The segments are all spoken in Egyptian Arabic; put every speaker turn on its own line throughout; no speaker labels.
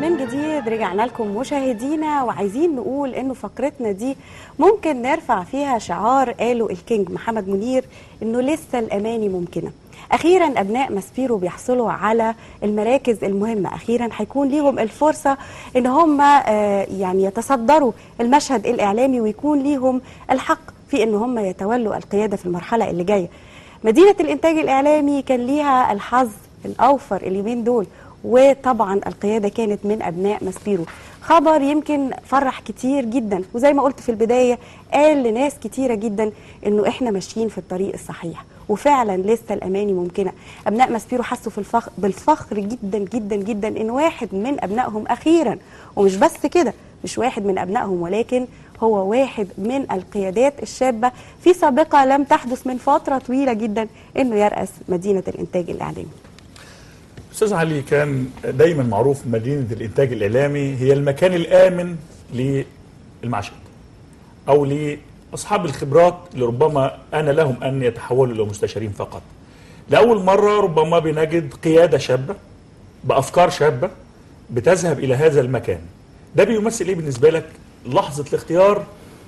من جديد رجعنا لكم مشاهدينا وعايزين نقول انه فقرتنا دي ممكن نرفع فيها شعار قاله الكينج محمد منير انه لسه الاماني ممكنه اخيرا ابناء ماسبيرو بيحصلوا على المراكز المهمه اخيرا هيكون ليهم الفرصه ان هم آه، يعني يتصدروا المشهد الاعلامي ويكون ليهم الحق في ان هم يتولوا القياده في المرحله اللي جايه مدينه الانتاج الاعلامي كان ليها الحظ الاوفر اليومين دول وطبعا القياده كانت من ابناء ماسبيرو خبر يمكن فرح كتير جدا وزي ما قلت في البدايه قال لناس كتيره جدا انه احنا ماشيين في الطريق الصحيح وفعلا لسه الاماني ممكنه ابناء ماسبيرو حسوا في الفخر بالفخر جدا جدا جدا ان واحد من ابنائهم اخيرا ومش بس كده مش واحد من ابنائهم ولكن هو واحد من القيادات الشابه في سابقه لم تحدث من فتره طويله جدا انه يراس مدينه الانتاج الاعلامي
استاذ علي كان دايما معروف مدينه الانتاج الاعلامي هي المكان الامن للمعشد او لاصحاب الخبرات اللي ربما انا لهم ان يتحولوا الى مستشارين فقط لاول مره ربما بنجد قياده شابه بافكار شابه بتذهب الى هذا المكان ده بيمثل ايه بالنسبه لك لحظه الاختيار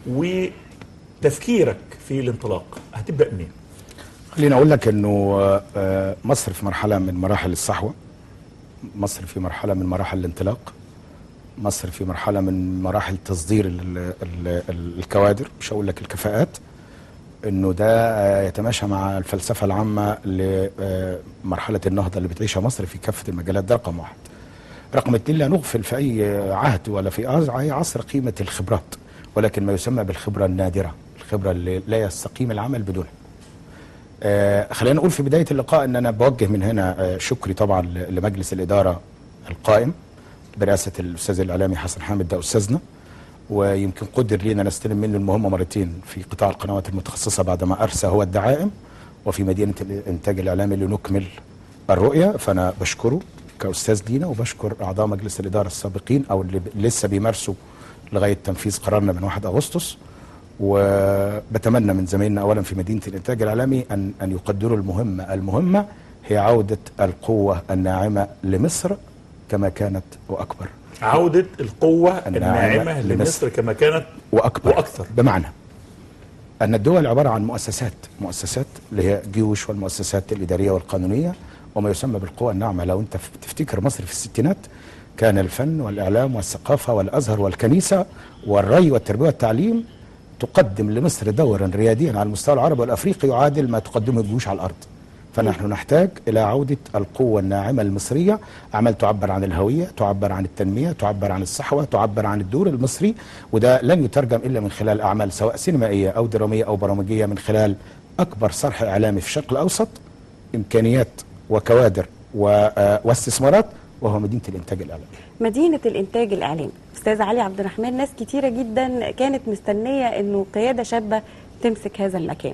وتفكيرك في الانطلاق هتبدا منين
خليني اقول لك انه آه، مصر في مرحله من مراحل الصحوه مصر في مرحله من مراحل الانطلاق مصر في مرحله من مراحل تصدير ال ال ال الكوادر مش هقول لك الكفاءات انه ده آه، يتماشى مع الفلسفه العامه لمرحله النهضه اللي بتعيشها مصر في كافه المجالات ده رقم واحد رقم اتنين لا نغفل في اي عهد ولا في اي عصر قيمه الخبرات ولكن ما يسمى بالخبره النادره الخبره اللي لا يستقيم العمل بدونها آه خلينا نقول في بدايه اللقاء ان انا بوجه من هنا آه شكري طبعا ل- لمجلس الاداره القائم برئاسه الاستاذ الاعلامي حسن حامد ده استاذنا ويمكن قدر لينا نستلم منه المهمه مرتين في قطاع القنوات المتخصصه بعدما ارسى هو الدعائم وفي مدينه الانتاج الاعلامي لنكمل الرؤيه فانا بشكره كاستاذ لينا وبشكر اعضاء مجلس الاداره السابقين او اللي ب- لسه بيمارسوا لغايه تنفيذ قرارنا من 1 اغسطس وبتمنى من زمايلنا اولا في مدينه الانتاج الاعلامي ان ان يقدروا المهمه، المهمه هي عوده القوه الناعمه لمصر كما كانت واكبر
عوده القوه
الناعمة
الناعمه
لمصر.
لمصر كما كانت
واكبر
وأكثر.
بمعنى ان الدول عباره عن مؤسسات مؤسسات اللي هي جيوش والمؤسسات الاداريه والقانونيه وما يسمى بالقوى الناعمه لو انت ف- تفتكر مصر في الستينات كان الفن والاعلام والثقافه والازهر والكنيسه والري والتربيه والتعليم تقدم لمصر دورا رياديا على المستوى العربي والافريقي يعادل ما تقدمه الجيوش على الارض فنحن نحتاج الى عوده القوه الناعمه المصريه اعمال تعبر عن الهويه تعبر عن التنميه تعبر عن الصحوه تعبر عن الدور المصري وده لن يترجم الا من خلال اعمال سواء سينمائيه او دراميه او برامجيه من خلال اكبر صرح اعلامي في الشرق الاوسط امكانيات وكوادر و- آه، واستثمارات وهو مدينه الانتاج الاعلامي
مدينة الإنتاج الإعلامي أستاذ علي عبد الرحمن ناس كتيرة جدا كانت مستنية أنه قيادة شابة تمسك هذا المكان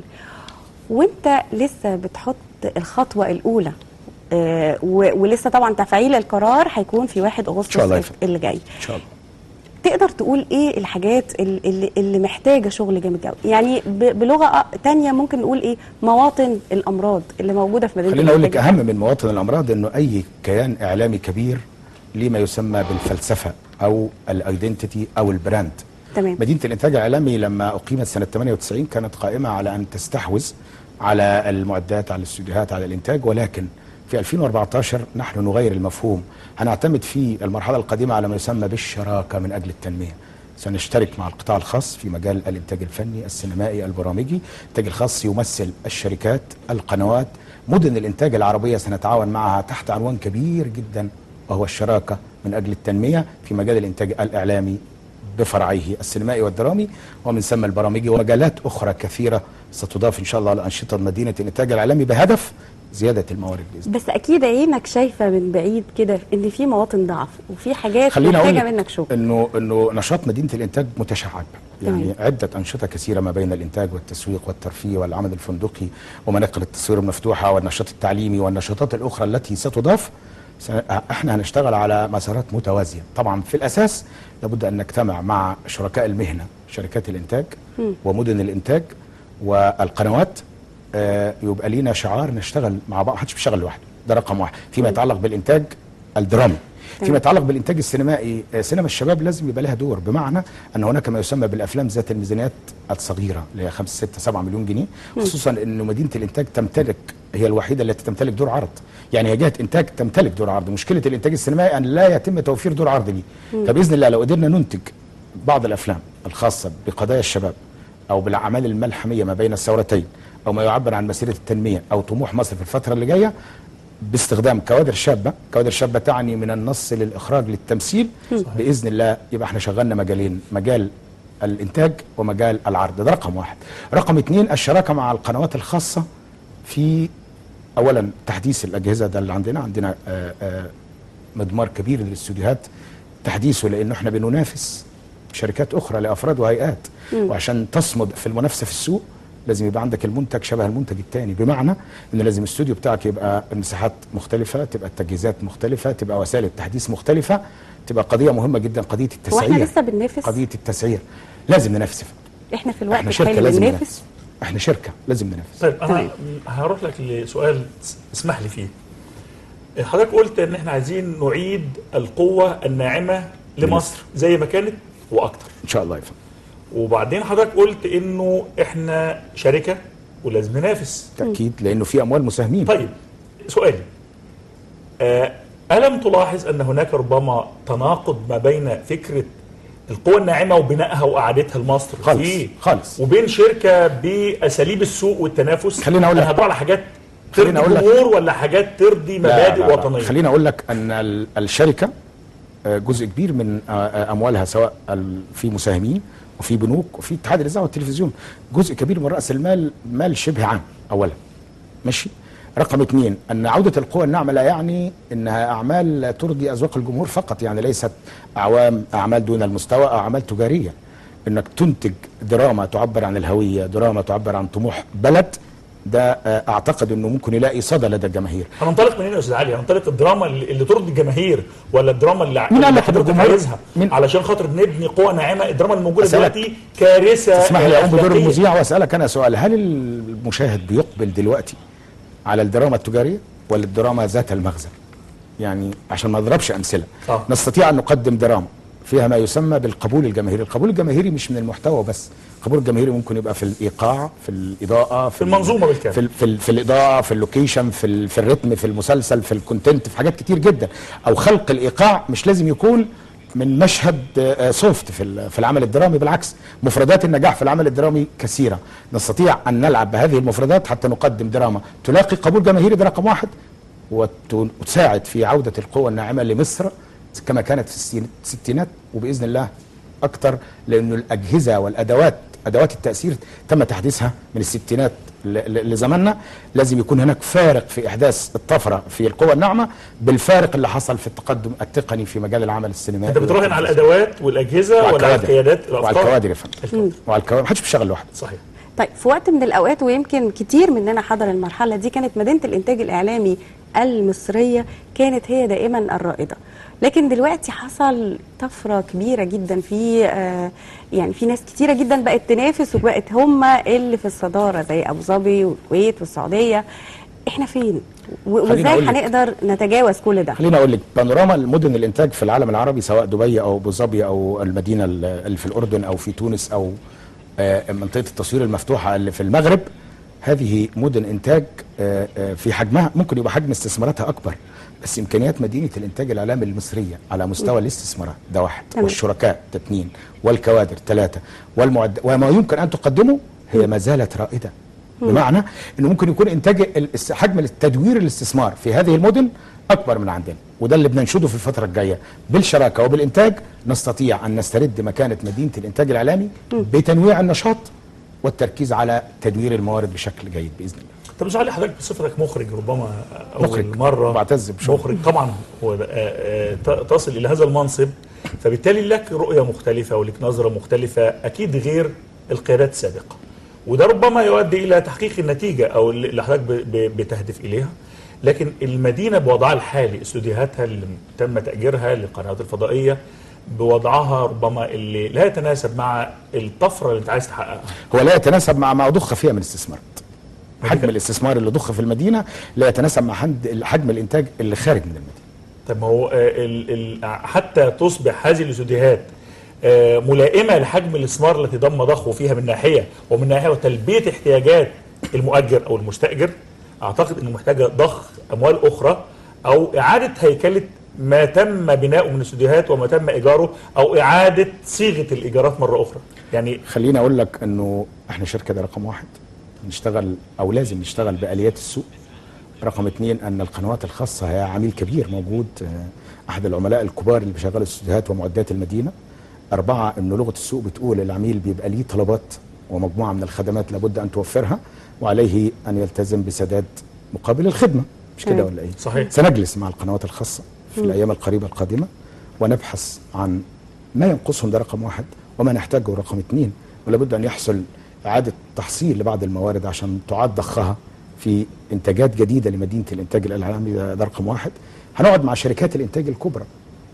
وانت لسه بتحط الخطوة الأولى آه و- ولسه طبعا تفعيل القرار هيكون في 1
إن شاء الله يا
أغسطس
فندم.
اللي جاي
ان شاء الله
تقدر تقول ايه الحاجات ال- اللي, اللي محتاجه شغل جامد قوي يعني ب- بلغه أ- تانية ممكن نقول ايه مواطن الامراض اللي موجوده في مدينه
خليني اقول لك
الإنتاج
اهم من مواطن الامراض انه اي كيان اعلامي كبير ليه ما يسمى بالفلسفه او الايدنتيتي او البراند
تمام
مدينه الانتاج الاعلامي لما اقيمت سنه 98 كانت قائمه على ان تستحوذ على المعدات على الاستوديوهات على الانتاج ولكن في 2014 نحن نغير المفهوم هنعتمد في المرحله القادمه على ما يسمى بالشراكه من اجل التنميه سنشترك مع القطاع الخاص في مجال الانتاج الفني السينمائي البرامجي الانتاج الخاص يمثل الشركات القنوات مدن الانتاج العربيه سنتعاون معها تحت عنوان كبير جدا وهو الشراكه من اجل التنميه في مجال الانتاج الاعلامي بفرعيه السينمائي والدرامي ومن ثم البرامجي ومجالات اخرى كثيره ستضاف ان شاء الله على انشطه مدينه الانتاج الاعلامي بهدف زياده الموارد باذن
بس اكيد عينك شايفه من بعيد كده ان في مواطن ضعف وفي حاجات
خليني اقول
محتاجه
لك
منك شغل
انه انه نشاط مدينه الانتاج متشعب يعني
تمام.
عده انشطه كثيره ما بين الانتاج والتسويق والترفيه والعمل الفندقي ومناقل التصوير المفتوحه والنشاط التعليمي والنشاطات الاخرى التي ستضاف س- احنا هنشتغل على مسارات متوازيه طبعا في الاساس لابد ان نجتمع مع شركاء المهنه شركات الانتاج ومدن الانتاج والقنوات آه، يبقى لينا شعار نشتغل مع بعض محدش بيشتغل لوحده ده رقم واحد فيما يتعلق بالانتاج الدرامي فيما يتعلق بالانتاج السينمائي آه، سينما الشباب لازم يبقى لها دور بمعنى ان هناك ما يسمى بالافلام ذات الميزانيات الصغيره اللي هي 5 6 7 مليون جنيه خصوصا انه مدينه الانتاج تمتلك هي الوحيده التي تمتلك دور عرض يعني هي جهه انتاج تمتلك دور عرض مشكله الانتاج السينمائي ان لا يتم توفير دور عرض ليه فباذن الله لو قدرنا ننتج بعض الافلام الخاصه بقضايا الشباب او بالاعمال الملحميه ما بين الثورتين او ما يعبر عن مسيره التنميه او طموح مصر في الفتره اللي جايه باستخدام كوادر شابه، كوادر شابه تعني من النص للاخراج للتمثيل باذن الله يبقى احنا شغلنا مجالين، مجال الانتاج ومجال العرض ده رقم واحد. رقم اثنين الشراكه مع القنوات الخاصه في اولا تحديث الاجهزه ده اللي عندنا عندنا آآ آآ مضمار كبير للاستوديوهات تحديثه لانه احنا بننافس شركات اخرى لافراد وهيئات وعشان تصمد في المنافسه في السوق لازم يبقى عندك المنتج شبه المنتج الثاني بمعنى ان لازم الاستوديو بتاعك يبقى المساحات مختلفه تبقى التجهيزات مختلفه تبقى وسائل التحديث مختلفه تبقى قضيه مهمه جدا قضيه
هو احنا
التسعير
لسه بننافس
قضيه التسعير لازم ننافس يا فندم.
احنا في الوقت
احنا شركه
الحالي
لازم
بننافس
ننافس احنا شركه لازم ننافس
طيب انا
تمام.
هروح لك لسؤال اسمح لي فيه حضرتك قلت ان احنا عايزين نعيد القوه الناعمه لمصر زي ما كانت واكتر
ان شاء الله يا فندم
وبعدين حضرتك قلت انه احنا شركه ولازم ننافس
تاكيد لانه في اموال مساهمين
طيب سؤالي آه، ألم تلاحظ أن هناك ربما تناقض ما بين فكرة القوى الناعمة وبنائها وإعادتها لمصر
خالص،
في-
خالص.
وبين شركة بأساليب السوق والتنافس
خليني أقول لك-
أنا هدور على حاجات
خليني
ترضي
أقول لك-
جمهور ولا حاجات ترضي
لا،
مبادئ
لا، لا.
وطنية
خليني اقول لك ان ال- الشركه آه، جزء كبير من آه، آه، اموالها سواء ال- في مساهمين وفي بنوك وفي اتحاد الاذاعه والتلفزيون جزء كبير من راس المال مال شبه عام اولا ماشي رقم اثنين ان عوده القوى الناعمه لا يعني انها اعمال ترضي اذواق الجمهور فقط يعني ليست اعوام اعمال دون المستوى او اعمال تجاريه انك تنتج دراما تعبر عن الهويه دراما تعبر عن طموح بلد ده آه، اعتقد انه ممكن يلاقي صدى لدى الجماهير
هننطلق منين يا أستاذ علي؟ هننطلق الدراما اللي, اللي ترضي الجماهير ولا الدراما اللي,
مين قال
اللي
لك
حضرتك
الجمهور؟
عايزها
مين-
علشان خاطر نبني قوى ناعمة الدراما الموجودة
أسألك.
دلوقتي كارثة
تسمح لي اقوم بدور
أخلاقية.
المذيع واسالك انا سؤال هل المشاهد بيقبل دلوقتي على الدراما التجاريه ولا الدراما ذات المغزى؟ يعني عشان ما اضربش امثله
آه.
نستطيع ان نقدم دراما فيها ما يسمى بالقبول الجماهيري، القبول الجماهيري مش من المحتوى بس، القبول الجماهيري ممكن يبقى في الايقاع، في الاضاءه، في,
في المنظومة بالكامل.
في, ال- في, ال- في الاضاءه، في اللوكيشن، في, ال- في الريتم، في المسلسل، في الكونتنت، في حاجات كتير جدا، او خلق الايقاع مش لازم يكون من مشهد آه، سوفت في ال- في العمل الدرامي بالعكس مفردات النجاح في العمل الدرامي كثيره نستطيع ان نلعب بهذه المفردات حتى نقدم دراما تلاقي قبول جماهيري ده رقم واحد وت- وتساعد في عوده القوى الناعمه لمصر كما كانت في السين- الستينات وباذن الله اكثر لانه الاجهزه والادوات ادوات التاثير تم تحديثها من الستينات ل- ل- لزماننا لازم يكون هناك فارق في احداث الطفره في القوى الناعمه بالفارق اللي حصل في التقدم التقني في مجال العمل السينمائي
أنت بتراهن على الأدوات والأجهزة
وعلى
ولا على
الكوادر.
القيادات
وعلى
الأفكار؟
الكوادر يا فندم وعلى الكوادر محدش بيشتغل لوحده
صحيح
طيب في وقت من الاوقات ويمكن كتير مننا حضر المرحله دي كانت مدينه الانتاج الاعلامي المصريه كانت هي دائما الرائده لكن دلوقتي حصل طفره كبيره جدا في آه يعني في ناس كتيره جدا بقت تنافس وبقت هم اللي في الصداره زي ابو ظبي والكويت والسعوديه احنا فين و-
خليني
وازاي
أقول لك.
هنقدر نتجاوز كل ده
خليني اقول لك بانوراما المدن الانتاج في العالم العربي سواء دبي او ابو ظبي او المدينه اللي في الاردن او في تونس او آه، منطقه التصوير المفتوحه اللي في المغرب هذه مدن انتاج آه، آه، في حجمها ممكن يبقى حجم استثماراتها اكبر بس امكانيات مدينه الانتاج الاعلامي المصريه على مستوى الاستثمارات ده واحد
تمام.
والشركاء ده اثنين والكوادر ثلاثه والمعد وما يمكن ان تقدمه هي ما زالت رائده بمعنى انه ممكن يكون انتاج الاس- حجم التدوير الاستثمار في هذه المدن اكبر من عندنا وده اللي بننشده في الفتره الجايه بالشراكه وبالانتاج نستطيع ان نسترد مكانه مدينه الانتاج الاعلامي بتنويع النشاط والتركيز على تدوير الموارد بشكل جيد باذن الله
طب مش علي حضرتك بصفتك مخرج ربما اول
مخرج.
مره
بعتز بشغلي.
مخرج طبعا هو ده، آه، آه، ت- تصل الى هذا المنصب فبالتالي لك رؤيه مختلفه ولك نظره مختلفه اكيد غير القيادات السابقه وده ربما يؤدي الى تحقيق النتيجه او اللي حضرتك ب- ب- بتهدف اليها لكن المدينه بوضعها الحالي استوديوهاتها اللي تم تاجيرها للقنوات الفضائيه بوضعها ربما اللي لا يتناسب مع الطفره اللي انت عايز تحققها
هو لا يتناسب مع ما ضخ فيها من استثمارات حجم
مدينة.
الاستثمار اللي ضخ في المدينه لا يتناسب مع حد- حجم الانتاج اللي خارج من المدينه
طب ما هو آه، ال ال حتى تصبح هذه الاستوديوهات آه، ملائمه لحجم الاستثمار التي ضم ضخه فيها من ناحيه ومن ناحيه وتلبيه احتياجات المؤجر او المستاجر اعتقد انه محتاجه ضخ اموال اخرى او اعاده هيكله ما تم بناؤه من استوديوهات وما تم ايجاره او اعاده صيغه الايجارات مره اخرى يعني
خليني اقول لك انه احنا شركه ده رقم واحد نشتغل او لازم نشتغل باليات السوق رقم اثنين ان القنوات الخاصه هي عميل كبير موجود آه، احد العملاء الكبار اللي بيشغل استوديوهات ومعدات المدينه اربعه انه لغه السوق بتقول العميل بيبقى ليه طلبات ومجموعه من الخدمات لابد ان توفرها وعليه ان يلتزم بسداد مقابل الخدمه مش كده
تمام.
ولا ايه؟
صحيح.
سنجلس مع القنوات الخاصه في الايام القريبه القادمه ونبحث عن ما ينقصهم ده رقم واحد وما نحتاجه رقم اثنين ولابد ان يحصل اعاده تحصيل لبعض الموارد عشان تعاد ضخها في انتاجات جديده لمدينه الانتاج الاعلامي ده, ده رقم واحد هنقعد مع شركات الانتاج الكبرى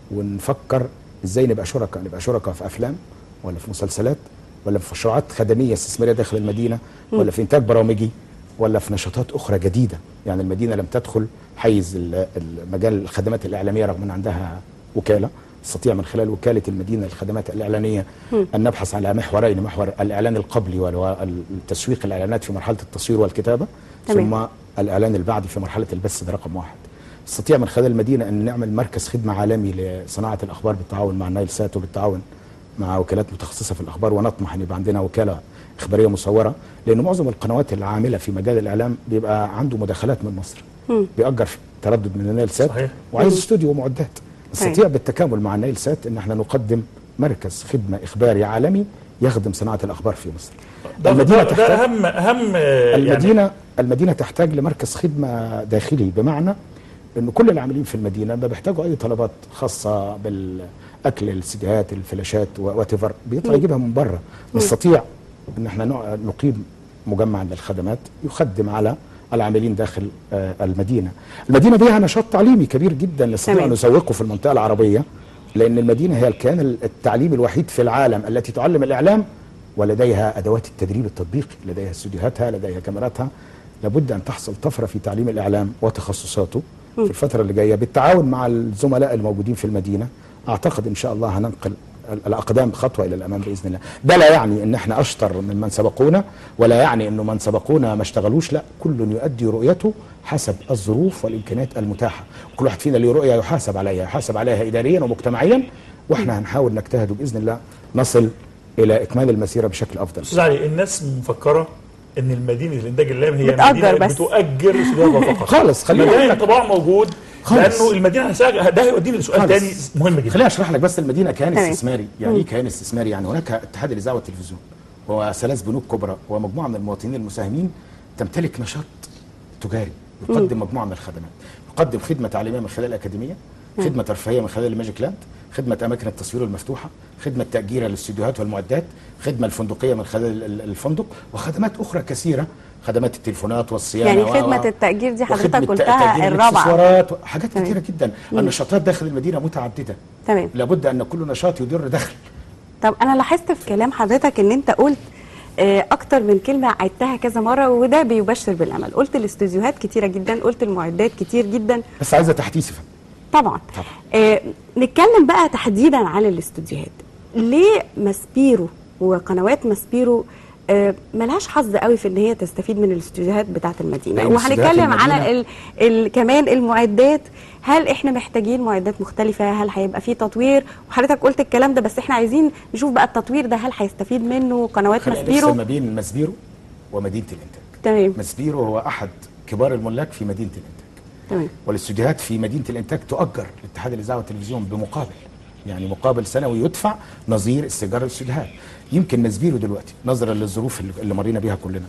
ونفكر ازاي نبقى شركاء نبقى شركاء في افلام ولا في مسلسلات ولا في مشروعات خدميه استثماريه داخل المدينه ولا في انتاج برامجي ولا في نشاطات اخرى جديده يعني المدينه لم تدخل حيز ال- المجال الخدمات الاعلاميه رغم ان عندها وكاله تستطيع من خلال وكاله المدينه للخدمات الاعلانيه ان نبحث على محورين محور الاعلان القبلي والتسويق الاعلانات في مرحله التصوير والكتابه
تمام.
ثم الاعلان البعدي في مرحله البث ده رقم واحد نستطيع من خلال المدينه ان نعمل مركز خدمه عالمي لصناعه الاخبار بالتعاون مع النايل سات وبالتعاون مع وكالات متخصصه في الاخبار ونطمح ان يبقى عندنا وكاله اخباريه مصوره لان معظم القنوات العامله في مجال الاعلام بيبقى عنده مداخلات من مصر بيأجر في تردد من النايل سات
صحيح.
وعايز استوديو ومعدات نستطيع بالتكامل مع النايل سات ان احنا نقدم مركز خدمه اخباري عالمي يخدم صناعه الاخبار في مصر
ده,
المدينه
ده, ده
تحتاج
اهم اهم آه، يعني
المدينه المدينه تحتاج لمركز خدمه داخلي بمعنى ان كل العاملين في المدينه ما بيحتاجوا اي طلبات خاصه بالاكل السيديهات الفلاشات واتيفر بيطلع يجيبها من بره نستطيع ان احنا نق- نقيم مجمع للخدمات يخدم على العاملين داخل آه، المدينه. المدينه بها نشاط تعليمي كبير جدا نستطيع
تمام.
ان نسوقه في المنطقه العربيه لان المدينه هي الكيان التعليمي الوحيد في العالم التي تعلم الاعلام ولديها ادوات التدريب التطبيقي، لديها استوديوهاتها، لديها كاميراتها. لابد ان تحصل طفره في تعليم الاعلام وتخصصاته في الفتره اللي جايه بالتعاون مع الزملاء الموجودين في المدينه اعتقد ان شاء الله هننقل ال- الاقدام خطوه الى الامام باذن الله ده لا يعني ان احنا اشطر من من سبقونا ولا يعني انه من سبقونا ما اشتغلوش لا كل يؤدي رؤيته حسب الظروف والامكانيات المتاحه وكل واحد فينا له رؤيه يحاسب عليها يحاسب عليها اداريا ومجتمعيا واحنا هنحاول نجتهد باذن الله نصل الى اكمال المسيره بشكل افضل
استاذ علي الناس مفكره ان المدينه الانتاج الاعلامي هي
بتأجر
مدينه
بس.
بتؤجر استوديوهات فقط
خالص، خليني
ما
أقول
ده
لك.
انطباع موجود
خالص.
لانه المدينه هساج- ده هيوديني لسؤال
خالص.
تاني مهم جدا
خليني اشرح لك بس المدينه كيان
تمام.
استثماري يعني ايه كيان استثماري يعني هناك اتحاد الاذاعه والتلفزيون وثلاث بنوك كبرى ومجموعه من المواطنين المساهمين تمتلك نشاط تجاري يقدم مجموعه من الخدمات يقدم خدمه تعليميه من خلال الاكاديميه خدمه ترفيهيه من خلال الماجيك لاند خدمه اماكن التصوير المفتوحه خدمه تاجير الاستديوهات والمعدات خدمه الفندقيه من خلال ال- الفندق وخدمات اخرى كثيره خدمات التليفونات والصيانه
يعني
و- و-
خدمة التأجير دي حضرتك
وخدمة
قلتها
تأجير
الرابعة.
الإكسسوارات و- حاجات
تمام.
كثيره جدا النشاطات داخل المدينه متعدده
تمام
لابد ان كل نشاط يدر دخل
طب انا لاحظت في كلام حضرتك ان انت قلت آه، اكتر من كلمه عدتها كذا مره وده بيبشر بالامل قلت الاستوديوهات كتيره جدا قلت المعدات كتير جدا
بس عايزه تحديث يا فندم.
طبعا
طبعا.
آه نتكلم بقى تحديدا عن الاستوديوهات ليه ماسبيرو وقنوات ماسبيرو آه ملهاش حظ قوي في ان هي تستفيد من الاستوديوهات بتاعه المدينه
لأن استوديوهات
وهنتكلم على
المدينة-
ال ال كمان المعدات هل احنا محتاجين معدات مختلفه هل هيبقى في تطوير وحضرتك قلت الكلام ده بس احنا عايزين نشوف بقى التطوير ده هل هيستفيد منه قنوات
خلينا نفصل
ماسبيرو
ما بين ماسبيرو ومدينه الانتاج
تمام
ماسبيرو هو احد كبار الملاك في مدينه الانتاج
تمام
والاستوديوهات في مدينه الانتاج تؤجر لاتحاد الاذاعه والتلفزيون بمقابل يعني مقابل سنوي يدفع نظير استئجار الاستوديوهات يمكن ماسبيرو دلوقتي نظرا للظروف اللي- اللي مرينا بيها كلنا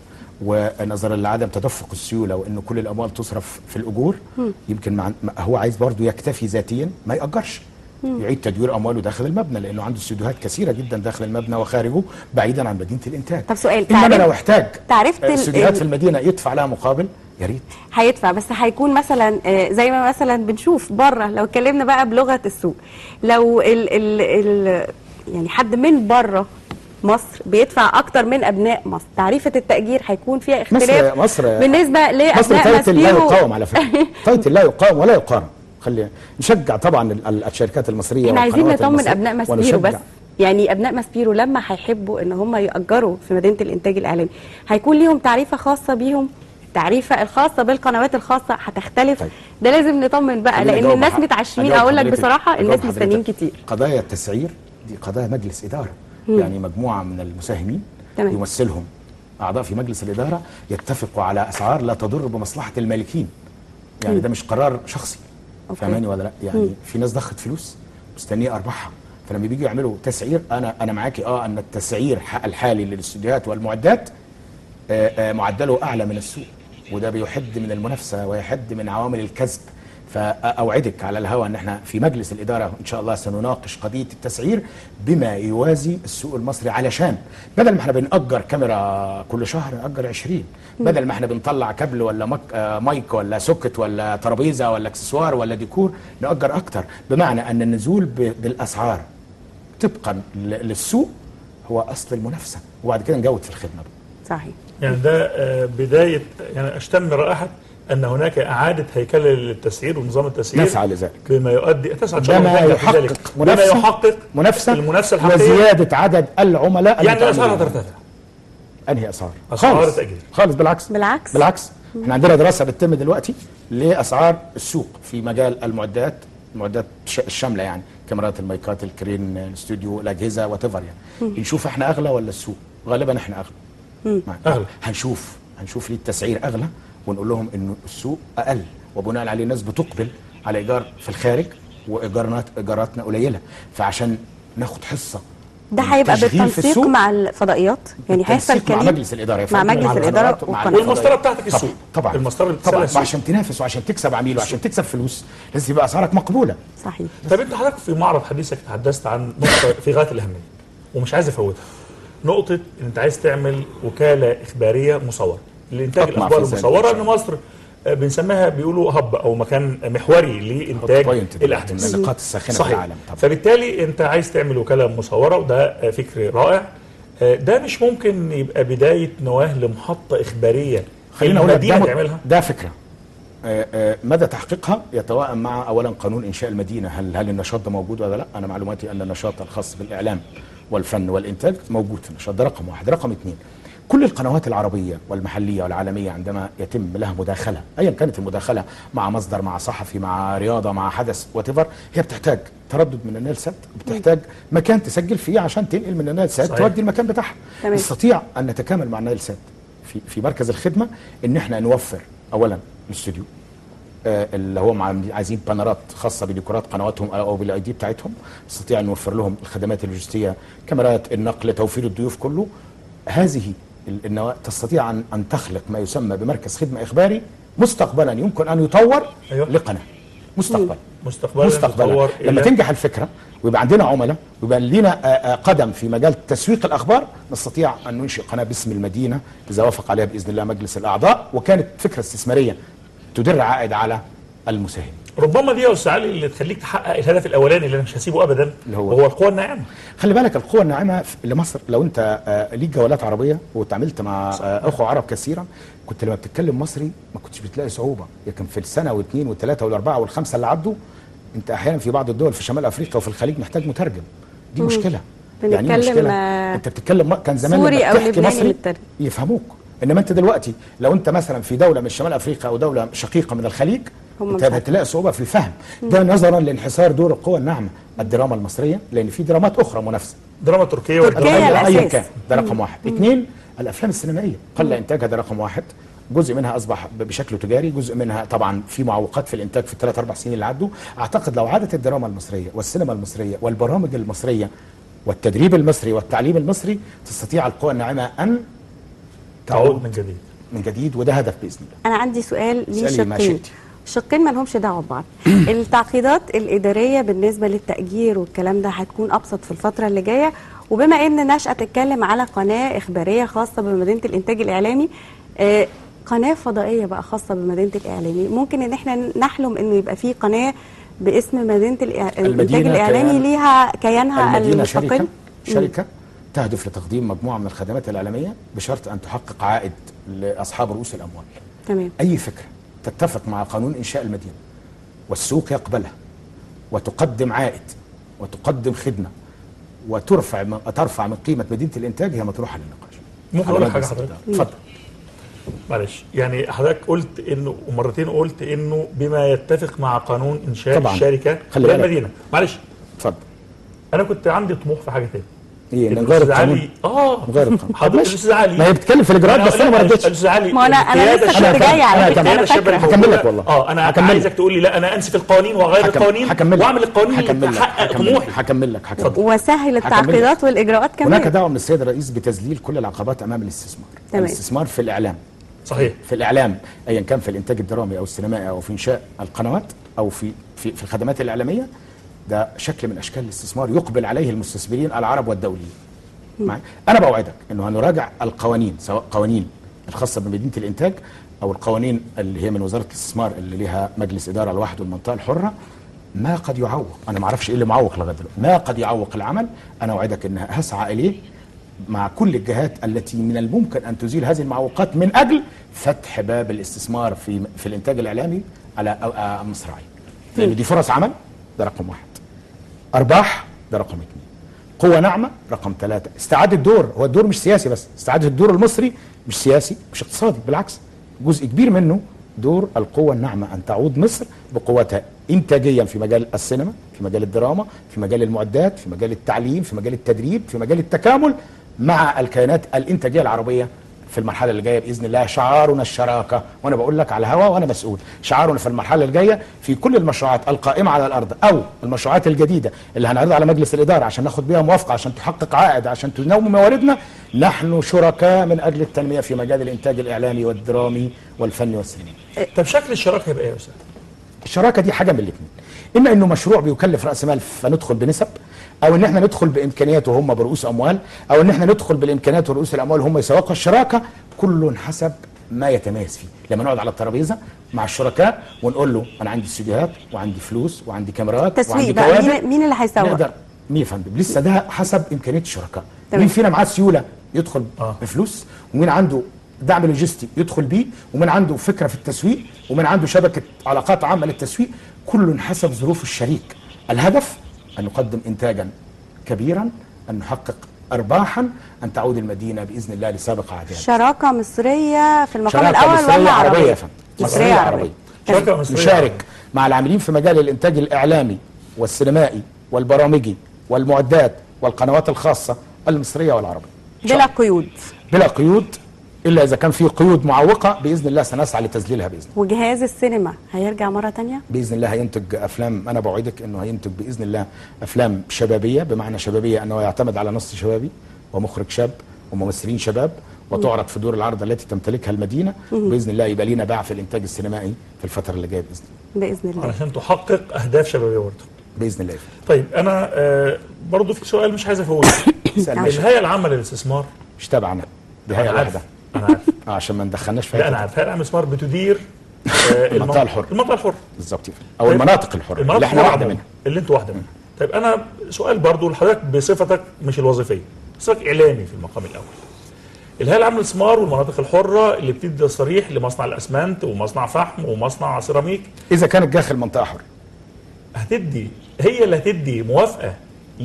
ونظرا لعدم تدفق السيوله وان كل الاموال تصرف في الاجور يمكن مع ما- هو عايز برضه يكتفي ذاتيا ما ياجرش يعيد تدوير امواله داخل المبنى لانه عنده استوديوهات كثيره جدا داخل المبنى وخارجه بعيدا عن مدينه الانتاج
طب سؤال،
انما
تعرف-
لو احتاج
تعرفت ال-
استوديوهات
ال-
في المدينه يدفع لها مقابل يا ريت
هيدفع بس هيكون مثلا آه، زي ما مثلا بنشوف بره لو اتكلمنا بقى بلغه السوق لو ال ال ال يعني حد من بره مصر بيدفع اكتر من ابناء مصر تعريفه التاجير هيكون فيها اختلاف
مصر-
بالنسبه
مصر
لابناء
تايتل لا
ماسبيرو
يقاوم على فكره تايتل لا يقاوم ولا يقارن خلي نشجع طبعا ال- ال- الشركات المصريه
احنا عايزين
والقنوات
نطمن
المصرية
ابناء ماسبيرو
ونشجع.
بس يعني ابناء ماسبيرو لما هيحبوا ان هم ياجروا في مدينه الانتاج الاعلامي هيكون ليهم تعريفه خاصه بيهم التعريفه الخاصه بالقنوات الخاصه هتختلف
طيب.
ده لازم نطمن بقى
خليني
لان
أجاوب
الناس
حضرتك-
متعشمين
أجاوب
اقول لك
حضرتك-
بصراحه
أجاوب
الناس
حضرتك.
مستنيين كتير
قضايا التسعير دي قضايا مجلس اداره يعني مجموعه من المساهمين
تمام.
يمثلهم اعضاء في مجلس الاداره يتفقوا على اسعار لا تضر بمصلحه المالكين يعني ده مش قرار شخصي
أوكي.
فاهماني ولا لا يعني في ناس ضخت فلوس مستنيه ارباحها فلما بيجوا يعملوا تسعير انا انا معاكي اه ان التسعير ح- الحالي للاستوديوهات والمعدات آه، آه، معدله اعلى من السوق وده بيحد من المنافسه ويحد من عوامل الكسب فاوعدك على الهواء ان احنا في مجلس الاداره ان شاء الله سنناقش قضيه التسعير بما يوازي السوق المصري علشان بدل ما احنا بنأجر كاميرا كل شهر نأجر 20 بدل ما احنا بنطلع كابل ولا مك آه، مايك ولا سوكت ولا ترابيزه ولا اكسسوار ولا ديكور نأجر اكتر بمعنى ان النزول ب- بالاسعار طبقا ل- للسوق هو اصل المنافسه وبعد كده نجود في الخدمه بقى.
صحيح
يعني ده آه، بدايه يعني اشتم رائحه ان هناك اعاده هيكله للتسعير ونظام التسعير
نسعى لذلك.
بما يؤدي تسعى ان شاء
بما
الله ننجح في ذلك.
يحقق
بما
منافسه
يحقق
منافسه
المنافسه الحقيقيه
وزياده عدد العملاء
يعني الاسعار
المتعاملين.
هترتفع
انهي اسعار؟
أسعار
خالص
التأجير.
خالص بالعكس
بالعكس.
بالعكس احنا عندنا دراسه بتتم دلوقتي لاسعار السوق في مجال المعدات المعدات الش- الشامله يعني كاميرات المايكات الكرين الاستوديو الاجهزه وات يعني نشوف احنا اغلى ولا السوق غالبا احنا اغلى مع-
أغلى.
هنشوف هنشوف ليه التسعير اغلى ونقول لهم انه السوق اقل وبناء عليه الناس بتقبل على ايجار في الخارج وايجارات ايجاراتنا قليله فعشان ناخد حصه
ده
من
هيبقى
التشغيل في
بالتنسيق
السوق.
مع الفضائيات يعني هيحصل
بالتنسيق مع
كلام
مجلس الاداره يا
مع
فندم،
مجلس
القنوات
الاداره
ومع
والقنوات.
والمسطره بتاعتك السوق
طبعا
المسطره اللي
طبعا
بتسال
وعشان تنافس وعشان تكسب عميل وعشان تكسب فلوس لازم يبقى اسعارك مقبوله
صحيح
طب انت حضرتك في معرض حديثك تحدثت عن نقطه في غايه الاهميه ومش عايز افوتها نقطه ان انت عايز تعمل وكاله اخباريه مصوره لانتاج
أطمع
الاخبار
في ذلك
المصوره
إن شاء
ان مصر آه، بنسميها بيقولوا هب او مكان محوري لانتاج
بوينت دلوقتي
الاحداث
من النقاط الساخنه في
صحيح
العالم طبعا
فبالتالي انت عايز تعمل وكاله مصوره وده آه، فكر رائع آه، ده مش ممكن يبقى بدايه نواه لمحطه اخباريه
خلينا اقول لك
المدينه
ده,
تعملها
ده فكره آه، آه، مدى تحقيقها يتوائم مع اولا قانون انشاء المدينه هل هل النشاط ده موجود ولا لا انا معلوماتي ان النشاط الخاص بالاعلام والفن والانتاج موجود في النشاط ده رقم واحد رقم اثنين كل القنوات العربية والمحلية والعالمية عندما يتم لها مداخلة أيا كانت المداخلة مع مصدر مع صحفي مع رياضة مع حدث واتيفر هي بتحتاج تردد من النيل سات بتحتاج مكان تسجل فيه عشان تنقل من النيل سات
صحيح.
تودي المكان بتاعها
تمام.
نستطيع أن نتكامل مع النيل سات في في مركز الخدمة إن احنا نوفر أولا الاستوديو آه، اللي هو مع عايزين بانرات خاصه بديكورات قنواتهم او بالاي دي بتاعتهم نستطيع ان نوفر لهم الخدمات اللوجستيه كاميرات النقل توفير الضيوف كله هذه ال- النواة تستطيع ان ان تخلق ما يسمى بمركز خدمه اخباري مستقبلا يمكن ان يطور
أيوة.
لقناه مستقبلا
مستقبلا
مستقبلا
تتطور
لما
إلى-
تنجح الفكره ويبقى عندنا عملاء ويبقى لنا آه، آه، قدم في مجال تسويق الاخبار نستطيع ان ننشئ قناه باسم المدينه اذا وافق عليها باذن الله مجلس الاعضاء وكانت فكره استثماريه تدر عائد على المساهم
ربما دي يا استاذ علي اللي تخليك تحقق الهدف الاولاني اللي انا مش هسيبه ابدا
اللي هو؟
وهو القوى الناعمه
خلي بالك القوة الناعمة في- لمصر لو انت آه، ليك جولات عربية واتعاملت مع آه، اخوة عرب كثيرا كنت لما بتتكلم مصري ما كنتش بتلاقي صعوبة لكن في السنة واثنين والثلاثة والأربعة والخمسة اللي عدوا انت احيانا في بعض الدول في شمال افريقيا وفي الخليج محتاج مترجم دي مشكلة يعني إيه
بنتكلم،
مشكلة
آه،
انت بتتكلم م- كان زمان
سوري
لما
أو
بتحكي
لبناني
مصري
مترجم.
يفهموك انما انت دلوقتي لو انت مثلا في دولة من شمال افريقيا او دولة شقيقة من الخليج
هم
انت
مش عارفين.
هتلاقي صعوبة في الفهم ده نظرا لانحسار دور القوى الناعمة الدراما المصرية لان في درامات اخرى منافسة
دراما تركيه
تركيا
والدراما
ايا
الأساس.
أيا كان ده رقم واحد اثنين الافلام السينمائيه قل انتاجها ده رقم واحد جزء منها اصبح ب- بشكل تجاري جزء منها طبعا في معوقات في الانتاج في الثلاث اربع سنين اللي عدوا اعتقد لو عادت الدراما المصريه والسينما المصريه والبرامج المصريه والتدريب المصري والتعليم المصري تستطيع القوى الناعمه ان
تعود من جديد
من جديد وده هدف باذن الله
انا عندي سؤال ليه
اسألي ما
شقين
شئتي.
شقين ما لهمش دعوه ببعض التعقيدات الاداريه بالنسبه للتاجير والكلام ده هتكون ابسط في الفتره اللي جايه وبما ان نشأة تتكلم على قناه اخباريه خاصه بمدينه الانتاج الاعلامي آه، قناه فضائيه بقى خاصه بمدينه الاعلامي ممكن ان احنا نحلم انه يبقى في قناه باسم مدينه الإع- الانتاج
المدينة
الاعلامي
كيان-
ليها كيانها
المدينه شركه
المستقل
شركه تهدف لتقديم مجموعه من الخدمات الاعلاميه بشرط ان تحقق عائد لاصحاب رؤوس الاموال
تمام
اي فكره تتفق مع قانون انشاء المدينه والسوق يقبلها وتقدم عائد وتقدم خدمه وترفع من ترفع من قيمه مدينه الانتاج هي مطروحه للنقاش
ممكن
على
اقول لك حاجه
مجلس
حضرتك
الإدارة. اتفضل
معلش يعني حضرتك قلت انه ومرتين قلت انه بما يتفق مع قانون انشاء
طبعاً.
الشركه
خلي
في
بالك.
المدينه معلش
اتفضل
انا كنت عندي طموح في حاجه تاني
ايه
إن
نغير
الأستاذ
القانون
علي اه
نغير القانون
حضرتك
ماشي.
الاستاذ علي
ما هي بتتكلم في الاجراءات بس انا ما ردتش
الاستاذ علي
ما أنا- أنا
القيادة
لسه
الشابة-
كنت جاية على
أنا
فكرة،
هكمل-
أنا
الشابة
فاكرة.
الموجودة.
هكمل لك والله.
اه انا
هكمل
عايزك
لك.
تقول لي لا انا انسف القوانين واغير
هكمل-
القوانين
هكمل لك.
واعمل القوانين اللي
هكمل لك
تحقق
هكمل
طموحي
لك هكمل لك هكمل لك
وسهل التعقيدات والاجراءات
هناك
كمان
دعوه من السيد الرئيس بتذليل كل العقبات امام الاستثمار
تمام.
الاستثمار في الاعلام
صحيح
في الاعلام ايا كان في الانتاج الدرامي او السينمائي او في انشاء القنوات او في في, في الخدمات الاعلاميه ده شكل من اشكال الاستثمار يقبل عليه المستثمرين العرب والدوليين معي؟ انا بوعدك انه هنراجع القوانين سواء قوانين الخاصه بمدينه الانتاج او القوانين اللي هي من وزاره الاستثمار اللي ليها مجلس اداره لوحده المنطقه الحره ما قد يعوق انا ما اعرفش ايه اللي معوق لغايه دلوقتي ما قد يعوق العمل انا اوعدك ان هسعى اليه مع كل الجهات التي من الممكن ان تزيل هذه المعوقات من اجل فتح باب الاستثمار في في الانتاج الاعلامي على أو- آه، مصراعي لان دي فرص عمل ده رقم واحد ارباح ده رقم اثنين قوة ناعمة رقم ثلاثة استعادة الدور هو الدور مش سياسي بس استعادة الدور المصري مش سياسي مش اقتصادي بالعكس جزء كبير منه دور القوة الناعمة أن تعود مصر بقوتها إنتاجيا في مجال السينما في مجال الدراما في مجال المعدات في مجال التعليم في مجال التدريب في مجال التكامل مع الكيانات الإنتاجية العربية في المرحلة اللي جاية بإذن الله شعارنا الشراكة وأنا بقول لك على الهوا وأنا مسؤول شعارنا في المرحلة الجاية في كل المشروعات القائمة على الأرض أو المشروعات الجديدة اللي هنعرضها على مجلس الإدارة عشان ناخد بيها موافقة عشان تحقق عائد عشان تنوم مواردنا نحن شركاء من أجل التنمية في مجال الإنتاج الإعلامي والدرامي والفني والسينمائي
طب شكل الشراكه هيبقى ايه يا استاذ؟
الشراكه دي حاجه من الاثنين اما انه مشروع بيكلف راس مال فندخل بنسب او ان احنا ندخل بامكانيات وهم برؤوس اموال او ان احنا ندخل بالامكانيات ورؤوس الاموال هم يسوقوا الشراكه كل حسب ما يتميز فيه لما نقعد على الترابيزه مع الشركاء ونقول له انا عندي استديوهات وعندي فلوس وعندي كاميرات
تسويق
وعندي
بقى
كوادر
مين, مين اللي هيسوق
نقدر مين يا فندم لسه ده حسب امكانيه الشركاء
تمام.
مين فينا معاه سيوله يدخل
آه.
بفلوس ومين عنده دعم لوجستي يدخل بيه ومن عنده فكره في التسويق ومن عنده شبكه علاقات عامه للتسويق كل حسب ظروف الشريك الهدف ان نقدم انتاجا كبيرا ان نحقق ارباحا ان تعود المدينه باذن الله لسابق عهدها
شراكه مصريه في المقام
شراكه
الاول
مصريه
ولا
عربيه
عربيه
يا فندم
مصريه عربيه
شراكه
تمام.
مصريه
نشارك مع العاملين في مجال الانتاج الاعلامي والسينمائي والبرامجي والمعدات والقنوات الخاصه المصريه والعربيه إن شاء
بلا
الله.
قيود
بلا قيود الا اذا كان في قيود معوقه باذن الله سنسعى لتذليلها باذن الله
وجهاز السينما هيرجع مره تانية
باذن الله هينتج افلام انا بوعدك انه هينتج باذن الله افلام شبابيه بمعنى شبابيه انه يعتمد على نص شبابي ومخرج شاب وممثلين شباب وتعرض في دور العرض التي تمتلكها المدينه باذن الله يبقى لينا باع في الانتاج السينمائي في الفتره اللي جايه باذن الله
باذن الله
علشان تحقق اهداف شبابيه برضه
باذن الله
طيب انا آه برضه في سؤال مش عايز افوته
اسال ماشي
الهيئه العامه للاستثمار
مش تابعنا دي هيئه
انا عارف
واحده
انا عارف
آه عشان ما ندخلناش في
لا انا
حتة.
عارف الهيئه العامه للاستثمار بتدير آه
المنطقة الحرة.
المنطقه الحره
بالظبط كده او المناطق الحره
المناطق
اللي احنا
الحرة
واحده
عموماً،
منها
اللي انتوا واحده منها طيب انا سؤال برضو لحضرتك بصفتك مش الوظيفيه صفتك اعلامي في المقام الاول الهيئه العامه للاستثمار والمناطق الحره اللي بتدي تصريح لمصنع الاسمنت ومصنع فحم ومصنع سيراميك
اذا كانت داخل منطقه حره
هتدي هي اللي هتدي موافقه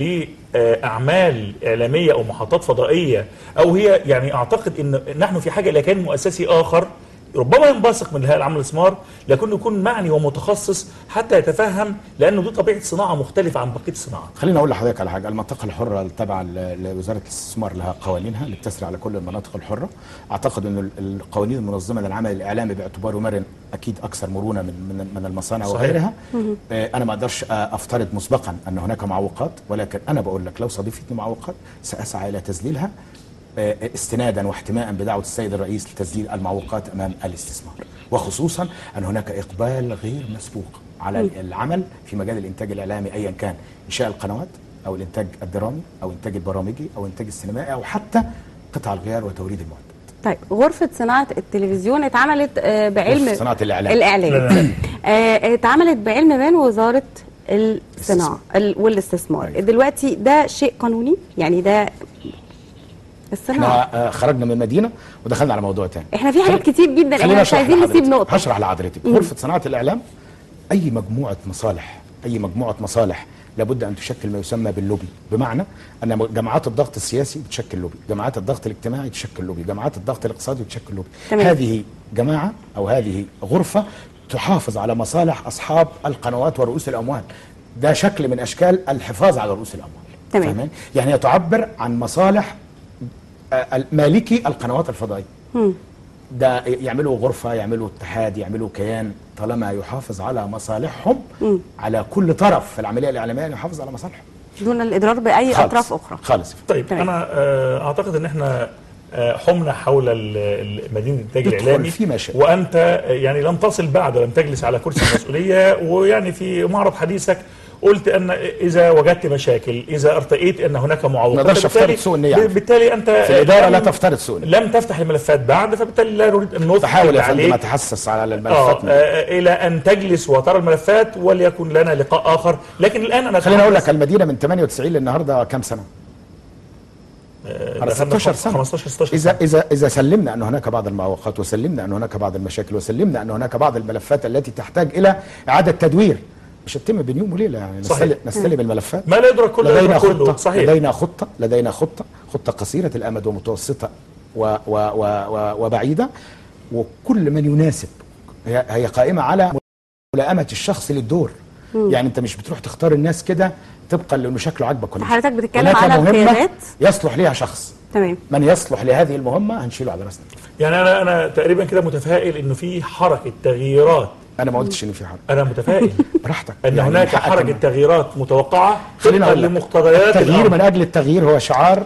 لاعمال اعلاميه او محطات فضائيه او هي يعني اعتقد ان نحن في حاجه الى كيان مؤسسي اخر ربما ينبثق من الهيئه العامه للاستثمار لكن يكون معني ومتخصص حتى يتفهم لانه دي طبيعه صناعه مختلفه عن بقيه الصناعات.
خليني اقول لحضرتك على حاجه المنطقه الحره التابعه ل- لوزاره الاستثمار لها قوانينها اللي بتسري على كل المناطق الحره اعتقد ان ال- القوانين المنظمه للعمل الاعلامي باعتباره مرن اكيد اكثر مرونه من من, من المصانع
صحيح.
وغيرها آه، انا ما اقدرش آه، افترض مسبقا ان هناك معوقات ولكن انا بقول لك لو صادفتني معوقات ساسعى الى تذليلها آه، استنادا واحتماء بدعوه السيد الرئيس لتذليل المعوقات امام الاستثمار وخصوصا ان هناك اقبال غير مسبوق على العمل في مجال الانتاج الاعلامي ايا كان انشاء القنوات او الانتاج الدرامي او انتاج البرامجي او انتاج السينمائي او حتى قطع الغيار وتوريد المعدات
طيب غرفة صناعة التلفزيون اتعملت آه، بعلم
غرفة صناعة الإعلام.
الإعلام آه، اتعملت بعلم من وزارة الصناعة ال- والاستثمار
أيوة.
دلوقتي ده شيء قانوني يعني ده الصناعة
احنا آه، خرجنا من المدينه ودخلنا على موضوع تاني
احنا في حاجات كتير جدا احنا
خلينا
مش
اشرح
عايزين نسيب
لحضرتك.
نقطة
هشرح لحضرتك غرفه صناعه الاعلام اي مجموعه مصالح اي مجموعه مصالح لابد ان تشكل ما يسمى باللوبي بمعنى ان جماعات الضغط السياسي بتشكل لوبي جماعات الضغط الاجتماعي تشكل لوبي جماعات الضغط الاقتصادي تشكل لوبي
تمام.
هذه جماعه او هذه غرفه تحافظ على مصالح اصحاب القنوات ورؤوس الاموال ده شكل من اشكال الحفاظ على رؤوس الاموال
تمام.
فاهمين؟ يعني هي تعبر عن مصالح آه، مالكي القنوات الفضائيه
مم.
ده يعملوا غرفة يعملوا اتحاد يعملوا كيان طالما يحافظ على مصالحهم
مم.
على كل طرف في العملية الإعلامية أن يحافظ على مصالحهم
دون الاضرار باي
خالص.
اطراف اخرى
خالص
طيب
تمام.
انا آه، اعتقد ان احنا آه، حمنا حول ال- ال- مدينه الانتاج
ندخل
الاعلامي
فيما شئت.
وانت آه، يعني لم تصل بعد ولم تجلس على كرسي المسؤوليه ويعني في معرض حديثك قلت ان اذا وجدت مشاكل اذا ارتئيت ان هناك معوقات
نقدرش
فبالتالي-
أفترض سوء النية يعني.
بالتالي انت
في الإدارة
لم-
لا تفترض سوء النية.
لم تفتح الملفات بعد فبالتالي لا نريد ان نثقل
بحاول يا فندم
عليك
أتحسس على
آه
الملفات
آه، الى ان تجلس وترى الملفات وليكن لنا لقاء اخر لكن الان انا
خليني أقول لك
أتحدث-
المدينة من 98 للنهاردة كام سنة؟
آه،
على
دخلنا
16
في
سنة
15 16
إذا
سنة.
إذا إذا سلمنا أن هناك بعض المعوقات وسلمنا أن هناك بعض المشاكل وسلمنا أن هناك بعض الملفات التي تحتاج إلى إعادة تدوير مش هتتم بين يوم وليلة يعني
صحيح.
نستلم, نستلم الملفات
ما لا يدرك كله
لدينا
يدرك كله
خطة
صحيح
لدينا خطة لدينا خطة خطة قصيرة الأمد ومتوسطة و و و و وبعيدة وكل من يناسب هي, هي قائمة على ملائمة الشخص للدور يعني أنت مش بتروح تختار الناس كده طبقا لأنه شكله عاجبك ولا مش
حضرتك بتتكلم
هناك
على
مهمة
القيادات
يصلح ليها شخص
تمام
من يصلح لهذه المهمة هنشيله على راسنا
يعني انا انا تقريبا كده متفائل انه في حركه تغييرات
أنا ما قلتش إن في حرج
انا متفائل
براحتك
ان
يعني
هناك
حقك
حركه
إن-
تغييرات متوقعه
خلينا
طبقا
أقول لك
لمقتضيات
التغيير
الأمر.
من أجل التغيير هو شعار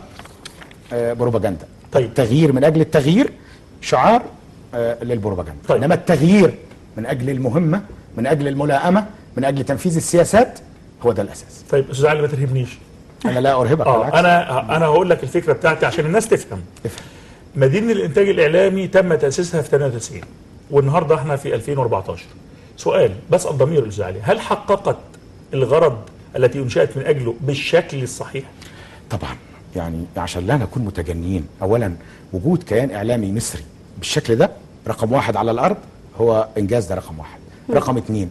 آه، بروباجندا
طيب.
التغيير من أجل التغيير شعار آه، للبروباجندا
طيب.
إنما التغيير من أجل المهمة من أجل الملائمة من أجل تنفيذ السياسات هو ده الأساس
طيب استاذ علي ما ترهبنيش
أنا لا أرهبك
اه
بالعكس
انا انا هقول لك الفكره بتاعتي عشان الناس تفهم
افهم.
مدينه الانتاج الاعلامي تم تاسيسها في 98 والنهارده احنا في 2014 سؤال بسال ضمير الاستاذ علي هل حققت الغرض التي انشات من اجله بالشكل الصحيح؟
طبعا يعني عشان لا نكون متجنيين اولا وجود كيان اعلامي مصري بالشكل ده رقم واحد على الارض هو انجاز ده رقم واحد رقم اثنين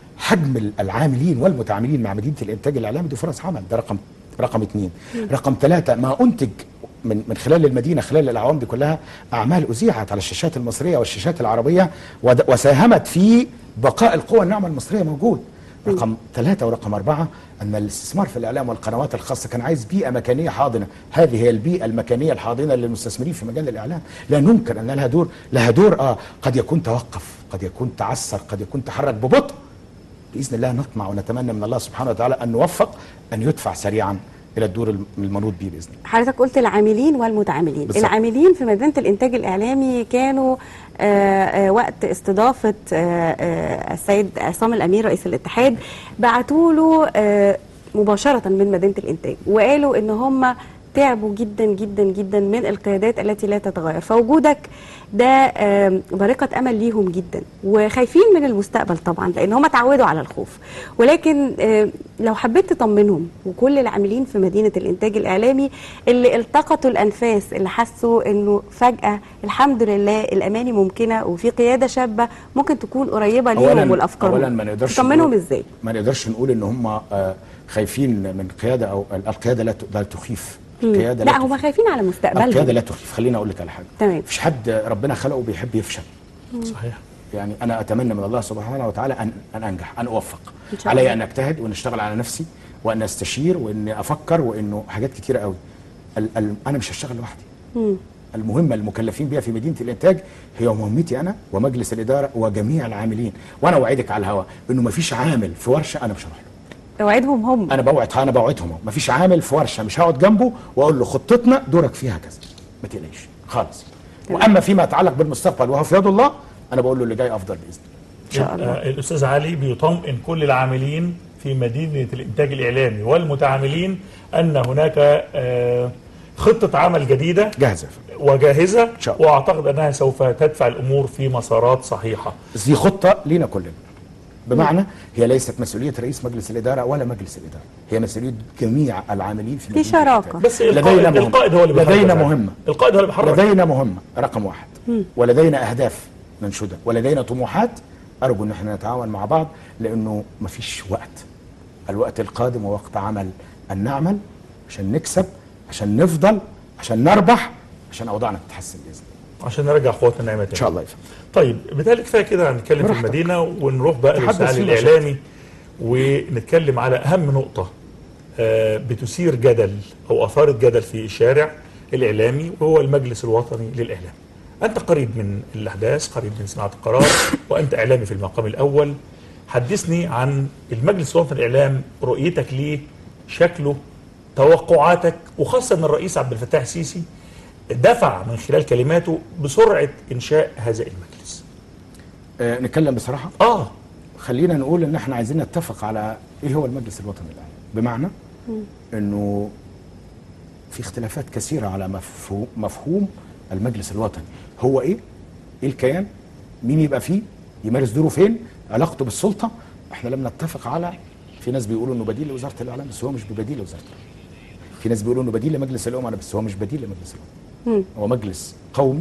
حجم العاملين والمتعاملين مع مدينه الانتاج الاعلامي دي فرص عمل ده رقم رقم اثنين رقم ثلاثه ما انتج من من خلال المدينه خلال الاعوام دي كلها اعمال اذيعت على الشاشات المصريه والشاشات العربيه ود- وساهمت في بقاء القوى الناعمه المصريه موجود رقم ثلاثة ورقم أربعة أن الاستثمار في الإعلام والقنوات الخاصة كان عايز بيئة مكانية حاضنة هذه هي البيئة المكانية الحاضنة للمستثمرين في مجال الإعلام لا ننكر أن لها دور لها دور آه قد يكون توقف قد يكون تعثر قد يكون تحرك ببطء بإذن الله نطمع ونتمنى من الله سبحانه وتعالى أن نوفق أن يدفع سريعا إلى الدور المنوط به بإذن الله
حضرتك قلت العاملين والمتعاملين
بالظبط.
العاملين في مدينه الانتاج الاعلامي كانوا آه، آه، وقت استضافه آه، آه، السيد عصام الامير رئيس الاتحاد بعتوا له آه، مباشره من مدينه الانتاج وقالوا ان هم تعبوا جدا جدا جدا من القيادات التي لا تتغير فوجودك ده آم، بارقة أمل ليهم جدا وخايفين من المستقبل طبعا لأن هم اتعودوا على الخوف ولكن آم، لو حبيت تطمنهم وكل العاملين في مدينة الإنتاج الإعلامي اللي التقطوا الأنفاس اللي حسوا إنه فجأة الحمد لله الأماني ممكنة وفي قيادة شابة ممكن تكون قريبة ليهم والأفكار
أولا ما نقدرش
تطمنهم
نقول-
إزاي؟
ما نقدرش نقول ان هم آه، خايفين من قياده او القياده لا ت- لا تخيف القياده
لا
لا
هم
تخيف.
خايفين على
القياده
مستقبلهم
لا تخيف خليني اقول لك على حاجه
تمام.
مفيش حد ربنا خلقه بيحب يفشل
صحيح
يعني انا اتمنى من الله سبحانه وتعالى ان ان انجح ان اوفق
إن شاء
علي
الله.
ان اجتهد وان اشتغل على نفسي وان استشير وان افكر وانه حاجات كتيره قوي ال ال انا مش هشتغل لوحدي
مم.
المهمة المكلفين بها في مدينة الإنتاج هي مهمتي أنا ومجلس الإدارة وجميع العاملين وأنا أوعدك على الهواء إنه مفيش عامل في ورشة أنا مش هروح له
توعدهم هم
أنا بوعد أنا بوعدهم أهو مفيش عامل في ورشة مش هقعد جنبه وأقول له خطتنا دورك فيها كذا ما تقلقش خالص
تمام.
وأما فيما يتعلق بالمستقبل وهو في يد الله أنا بقول له اللي جاي أفضل بإذن الله
إن شاء الله
يبقى الاستاذ علي بيطمئن كل العاملين في مدينه الانتاج الاعلامي والمتعاملين ان هناك آه، خطه عمل جديده
جاهزة
وجاهزه
شاء الله.
واعتقد انها سوف تدفع الامور في مسارات صحيحه
بس دي خطة لينا كلنا بمعنى هي ليست مسؤولية رئيس مجلس الإدارة ولا مجلس الإدارة هي مسؤولية جميع العاملين في
في
مدينة
شراكة.
الإنتاج.
بس
لدينا
القائد,
مهمة.
القائد هو اللي بيحرك
لدينا
العالم.
مهمة
القائد هو اللي بيحرك
لدينا مهمة رقم واحد ولدينا أهداف ننشدها ولدينا طموحات ارجو ان احنا نتعاون مع بعض لانه مفيش وقت الوقت القادم هو وقت عمل ان نعمل عشان نكسب عشان نفضل عشان نربح عشان اوضاعنا تتحسن باذن الله
عشان نرجع قوتنا الناعمه تاني
ان شاء الله يفهم
طيب بالتالي كفايه كده هنتكلم في
براحتك.
المدينه ونروح بقى
تحدث
للسؤال
في
الاعلامي ونتكلم على اهم نقطه آه، بتثير جدل او اثارت جدل في الشارع الاعلامي وهو المجلس الوطني للاعلام. انت قريب من الاحداث، قريب من صناعه القرار وانت اعلامي في المقام الاول. حدثني عن المجلس الوطني للاعلام رؤيتك ليه، شكله، توقعاتك وخاصه ان الرئيس عبد الفتاح السيسي دفع من خلال كلماته بسرعه انشاء هذا المجلس.
آه نتكلم بصراحه
اه
خلينا نقول ان احنا عايزين نتفق على ايه هو المجلس الوطني الاعلامي بمعنى انه في اختلافات كثيره على مفهوم, مفهوم المجلس الوطني هو ايه ايه الكيان مين يبقى فيه يمارس دوره فين علاقته بالسلطه احنا لم نتفق على في ناس بيقولوا انه بديل لوزاره الاعلام بس هو مش بديل لوزاره الاعلام في ناس بيقولوا انه بديل لمجلس الامراء بس هو مش بديل لمجلس الامراء هو مجلس قومي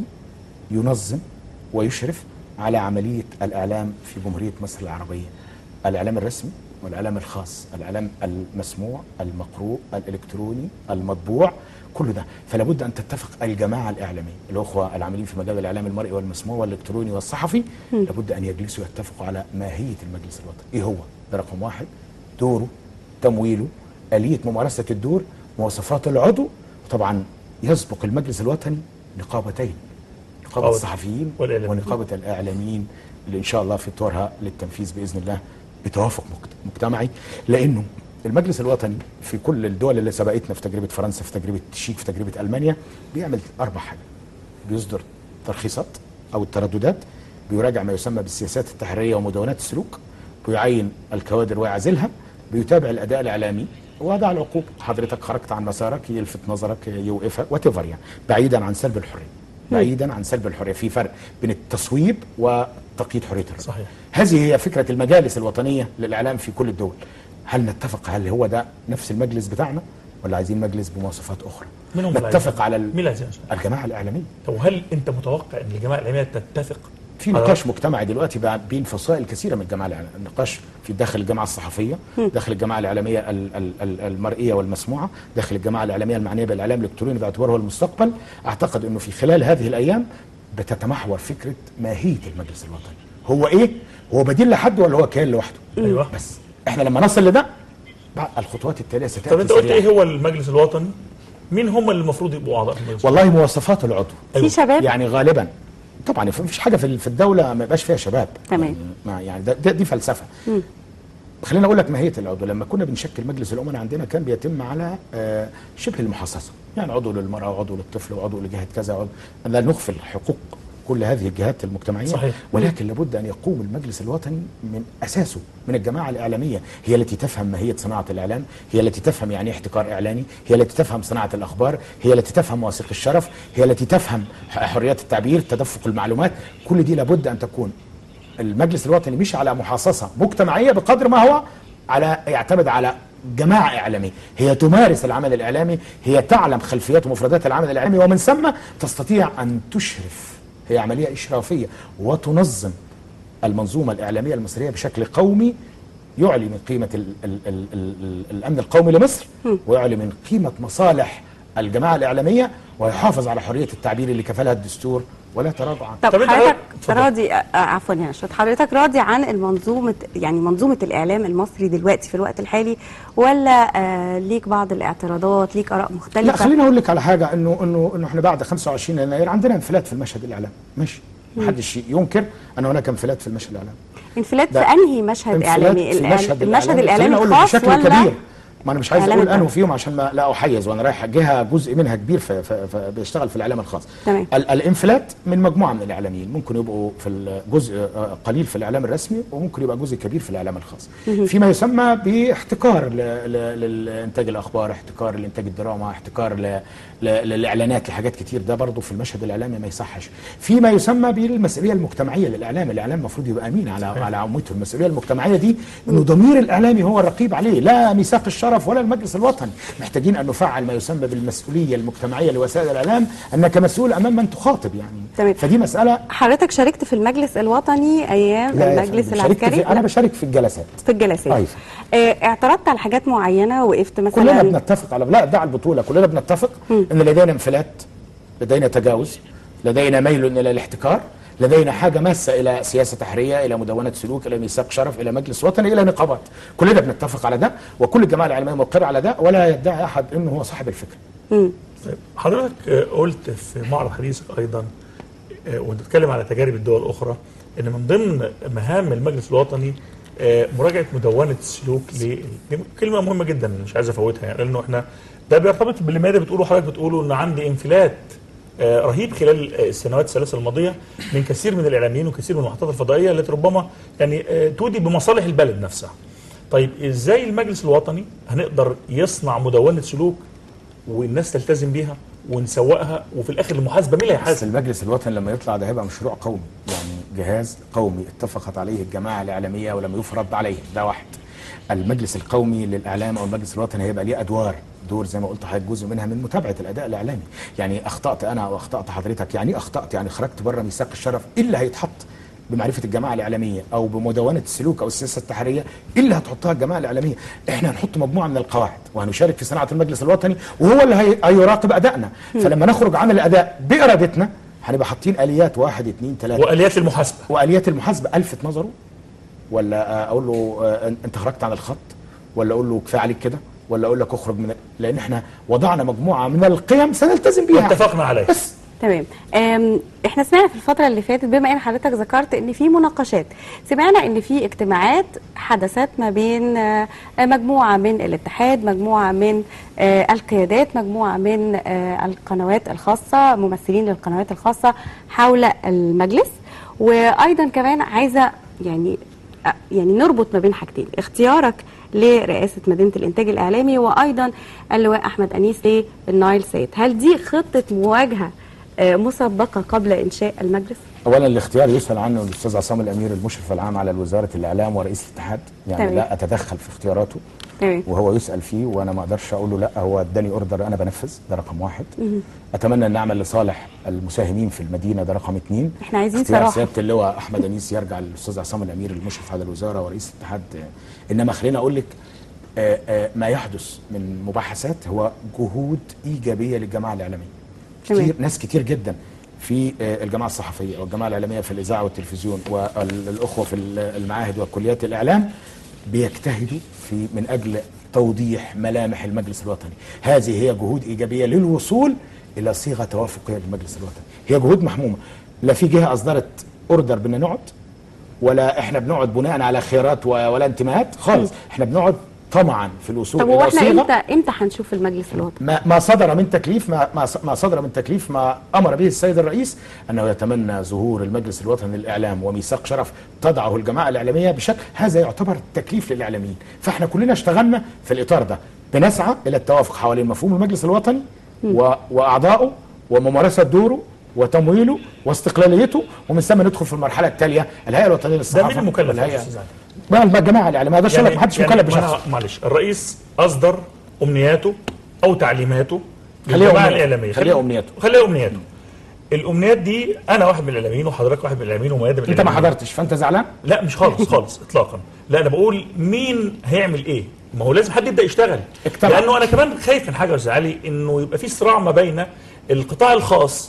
ينظم ويشرف على عملية الإعلام في جمهورية مصر العربية الإعلام الرسمي والإعلام الخاص الإعلام المسموع المقروء الإلكتروني المطبوع كل ده فلا بد أن تتفق الجماعة الإعلامية الأخوة العاملين في مجال الإعلام المرئي والمسموع والإلكتروني والصحفي لابد أن يجلسوا يتفقوا على ماهية المجلس الوطني إيه هو ده رقم واحد دوره تمويله آلية ممارسة الدور مواصفات العضو وطبعا يسبق المجلس الوطني نقابتين نقابة
نقابة
الصحفيين
والإعلاميين.
ونقابة الإعلاميين اللي إن شاء الله في طورها للتنفيذ بإذن الله بتوافق مجت- مجتمعي لأنه المجلس الوطني في كل الدول اللي سبقتنا في تجربة فرنسا في تجربة التشيك في تجربة ألمانيا بيعمل أربع حاجات بيصدر ترخيصات أو الترددات بيراجع ما يسمى بالسياسات التحريرية ومدونات السلوك بيعين الكوادر ويعزلها بيتابع الأداء الإعلامي وضع العقوبة حضرتك خرجت عن مسارك يلفت نظرك يوقفها وات يعني بعيدا عن سلب الحرية بعيدا عن سلب الحريه في فرق بين التصويب وتقييد حريه الرأي
صحيح.
هذه هي فكره المجالس الوطنيه للاعلام في كل الدول هل نتفق هل هو ده نفس المجلس بتاعنا ولا عايزين مجلس بمواصفات اخرى
مين هم اللي
نتفق
عايزين؟
على
مين
ال-
اللي عايزين يا أستاذ؟
الجماعه الاعلاميه
طب وهل انت متوقع ان الجماعه الاعلاميه تتفق
في
على
نقاش مجتمعي دلوقتي بقى بين فصائل كثيره من الجماعه الاعلاميه النقاش في داخل الجماعه الصحفيه داخل الجماعه الاعلاميه ال- ال- ال- المرئيه والمسموعه داخل الجماعه الاعلاميه المعنيه بالاعلام الالكتروني باعتباره هو المستقبل اعتقد انه في خلال هذه الايام بتتمحور فكره ماهيه المجلس الوطني هو ايه هو بديل لحد ولا هو كيان لوحده
ايوه
بس احنا لما نصل لده بعد الخطوات التاليه ستاتي
طب انت قلت
سريعاً.
ايه هو المجلس الوطني مين هم اللي المفروض يبقوا اعضاء في المجلس
والله مواصفات العضو
في شباب
يعني غالبا طبعا ما فيش حاجه في في الدوله ما يبقاش فيها شباب
تمام.
يعني, ما يعني ده, ده دي فلسفه خلينا اقول لك ماهيه العضو لما كنا بنشكل مجلس الامناء عندنا كان بيتم على آه، شبه المحصصه يعني عضو للمراه وعضو للطفل وعضو لجهه كذا وعضو لا نغفل حقوق كل هذه الجهات المجتمعيه
صحيح.
ولكن لابد ان يقوم المجلس الوطني من اساسه من الجماعه الاعلاميه هي التي تفهم ماهيه صناعه الاعلام هي التي تفهم يعني إيه احتكار اعلاني هي التي تفهم صناعه الاخبار هي التي تفهم مواثيق الشرف هي التي تفهم ح- حريات التعبير تدفق المعلومات كل دي لابد ان تكون المجلس الوطني مش على محاصصه مجتمعيه بقدر ما هو على يعتمد على جماعة إعلامية هي تمارس العمل الإعلامي هي تعلم خلفيات ومفردات العمل الإعلامي ومن ثم تستطيع أن تشرف هي عملية إشرافية وتنظم المنظومة الإعلامية المصرية بشكل قومي يعلي من قيمة ال ال ال ال ال الأمن القومي لمصر ويعلي من قيمة مصالح الجماعة الإعلامية ويحافظ على حرية التعبير اللي كفلها الدستور ولا تراجع عنه
طب,
طب انت
حضرتك
اتفضل.
راضي آه، عفوا يا نشوت حضرتك راضي عن المنظومه يعني منظومه الاعلام المصري دلوقتي في الوقت الحالي ولا آه ليك بعض الاعتراضات ليك اراء مختلفه
لا خليني اقول لك على حاجه انه انه انه احنا بعد 25 يناير عندنا انفلات في المشهد الاعلامي ماشي محدش ينكر ان هناك انفلات في المشهد الاعلامي
انفلات في
ده
انهي مشهد
انفلات
اعلامي
في
الإعلام-
المشهد
المشهد الاعلامي
خليني أقول لك
الخاص
بشكل
ولا
كبير ما انا مش عايز
إعلام
اقول انه
الدولة؟
فيهم عشان ما لا احيز وانا رايح جهه جزء منها كبير في في في بيشتغل في الاعلام الخاص
تمام.
ال- الانفلات من مجموعه من الاعلاميين ممكن يبقوا في الجزء آه، قليل في الاعلام الرسمي وممكن يبقى جزء كبير في الاعلام الخاص فيما يسمى باحتكار ل- ل- للانتاج الاخبار احتكار لانتاج الدراما احتكار ل- ل- للاعلانات لحاجات كتير ده برضه في المشهد الاعلامي ما يصحش فيما يسمى بالمسؤوليه المجتمعيه للاعلام الاعلام المفروض يبقى امين على على عمته المسؤوليه المجتمعيه دي انه ضمير الاعلامي هو الرقيب عليه لا ميثاق الشرف الشرف ولا المجلس الوطني محتاجين ان نفعل ما يسمى بالمسؤوليه المجتمعيه لوسائل الاعلام انك مسؤول امام من تخاطب يعني
تمام.
فدي مساله
حضرتك شاركت في المجلس الوطني ايام
لا يا
المجلس
فندم، شاركت
العسكري
في انا بشارك في الجلسات
في الجلسات
أيوة.
آه، اعترضت على حاجات معينه وقفت مثلا
كلنا بنتفق على لا دع البطوله كلنا بنتفق ان لدينا انفلات لدينا تجاوز لدينا ميل الى الاحتكار لدينا حاجه ماسه الى سياسه تحريه الى مدونه سلوك الى ميثاق شرف الى مجلس وطني الى نقابات كلنا بنتفق على ده وكل الجماعه الاعلاميه مقر على ده ولا يدعي احد انه هو صاحب الفكره
مم.
طيب حضرتك آه، قلت في معرض حديثك ايضا آه، وانت بتتكلم على تجارب الدول الاخرى ان من ضمن مهام المجلس الوطني آه، مراجعه مدونه السلوك ل دي كلمه مهمه جدا مش عايز افوتها يعني لانه احنا ده بيرتبط باللي ماذا بتقوله حضرتك بتقوله ان عندي انفلات آه، رهيب خلال آه، السنوات الثلاثه الماضيه من كثير من الاعلاميين وكثير من المحطات الفضائيه التي ربما يعني آه، تودي بمصالح البلد نفسها. طيب ازاي المجلس الوطني هنقدر يصنع مدونه سلوك والناس تلتزم بيها ونسوقها وفي الاخر المحاسبه مين اللي
بس
هيحاسب؟
المجلس الوطني لما يطلع ده هيبقى مشروع قومي يعني جهاز قومي اتفقت عليه الجماعه الاعلاميه ولم يفرض عليه ده واحد المجلس القومي للاعلام او المجلس الوطني هيبقى ليه ادوار دور زي ما قلت حضرتك جزء منها من متابعه الاداء الاعلامي يعني اخطات انا او اخطات حضرتك يعني ايه اخطات يعني خرجت بره ميثاق الشرف ايه اللي هيتحط بمعرفه الجماعه الاعلاميه او بمدونه السلوك او السياسه التحريريه ايه اللي هتحطها الجماعه الاعلاميه احنا هنحط مجموعه من القواعد وهنشارك في صناعه المجلس الوطني وهو اللي هي- هيراقب ادائنا فلما نخرج عن الاداء بارادتنا هنبقى حاطين اليات واحد اثنين ثلاثه
واليات المحاسبه
واليات المحاسبه الفت نظره ولا آه، اقول له آه، أن- انت خرجت عن الخط ولا اقول له كفايه عليك كده ولا اقول لك اخرج من لان احنا وضعنا مجموعه من القيم سنلتزم بيها
واتفقنا عليها
بس
تمام أم، احنا سمعنا في الفترة اللي فاتت بما ان حضرتك ذكرت ان في مناقشات سمعنا ان في اجتماعات حدثت ما بين آه، مجموعة من الاتحاد مجموعة من آه، القيادات مجموعة من آه، القنوات الخاصة ممثلين للقنوات الخاصة حول المجلس وايضا كمان عايزة يعني آه، يعني نربط ما بين حاجتين اختيارك لرئاسة مدينة الإنتاج الإعلامي وأيضا اللواء أحمد أنيس للنايل سيد هل دي خطة مواجهة آه، مسبقة قبل إنشاء المجلس؟
اولا الاختيار يسال عنه الاستاذ عصام الامير المشرف العام على وزاره الاعلام ورئيس الاتحاد يعني
تمام.
لا اتدخل في اختياراته
تمام
وهو يسال فيه وانا ما اقدرش اقول له لا هو اداني اوردر انا بنفذ ده رقم واحد اتمنى ان نعمل لصالح المساهمين في المدينه ده رقم اثنين
احنا عايزين
اختيار
صراحة.
سياده اللواء احمد انيس يرجع للاستاذ عصام الامير المشرف على الوزاره ورئيس الاتحاد آه، انما خليني اقول لك آه، آه، ما يحدث من مباحثات هو جهود ايجابيه للجماعه الاعلاميه
تمام.
كتير ناس كتير جدا في آه، الجماعه الصحفيه والجماعه الاعلاميه في الاذاعه والتلفزيون والاخوه في المعاهد وكليات الاعلام بيجتهدوا في من اجل توضيح ملامح المجلس الوطني هذه هي جهود ايجابيه للوصول الى صيغه توافقيه للمجلس الوطني هي جهود محمومه لا في جهه اصدرت اوردر بدنا نقعد ولا احنا بنقعد بناء على خيارات و- ولا انتماءات خالص احنا بنقعد طمعا في الوصول
طب هو
الى
احنا
صيغه
امتى امتى هنشوف المجلس الوطني؟
ما ما صدر من تكليف ما ما ما صدر من تكليف ما امر به السيد الرئيس انه يتمنى ظهور المجلس الوطني للاعلام وميثاق شرف تضعه الجماعه الاعلاميه بشكل هذا يعتبر تكليف للاعلاميين فاحنا كلنا اشتغلنا في الاطار ده بنسعى الى التوافق حوالين مفهوم المجلس الوطني و... واعضائه وممارسه دوره وتمويله واستقلاليته ومن ثم ندخل في المرحله التاليه الهيئه الوطنيه
ده
للصحافه
مين المكلف يا
والهيئة-
استاذ علي؟
ما الجماعه الاعلاميه ده شغل محدش مكلف
ما
بشخص
أنا- معلش الرئيس اصدر امنياته او تعليماته
خليها
للجماعه
أمنيات.
الاعلاميه
خليها أمنياته.
خليها امنياته الامنيات دي انا واحد من الاعلاميين وحضرتك واحد من الاعلاميين وميادة من
انت ما
الإعلاميين.
حضرتش فانت زعلان
لا مش خالص خالص اطلاقا لا انا بقول مين هيعمل ايه ما هو لازم حد يبدا يشتغل
اجتمع.
لانه انا كمان خايف من حاجه يا استاذ علي انه يبقى في صراع ما بين القطاع الخاص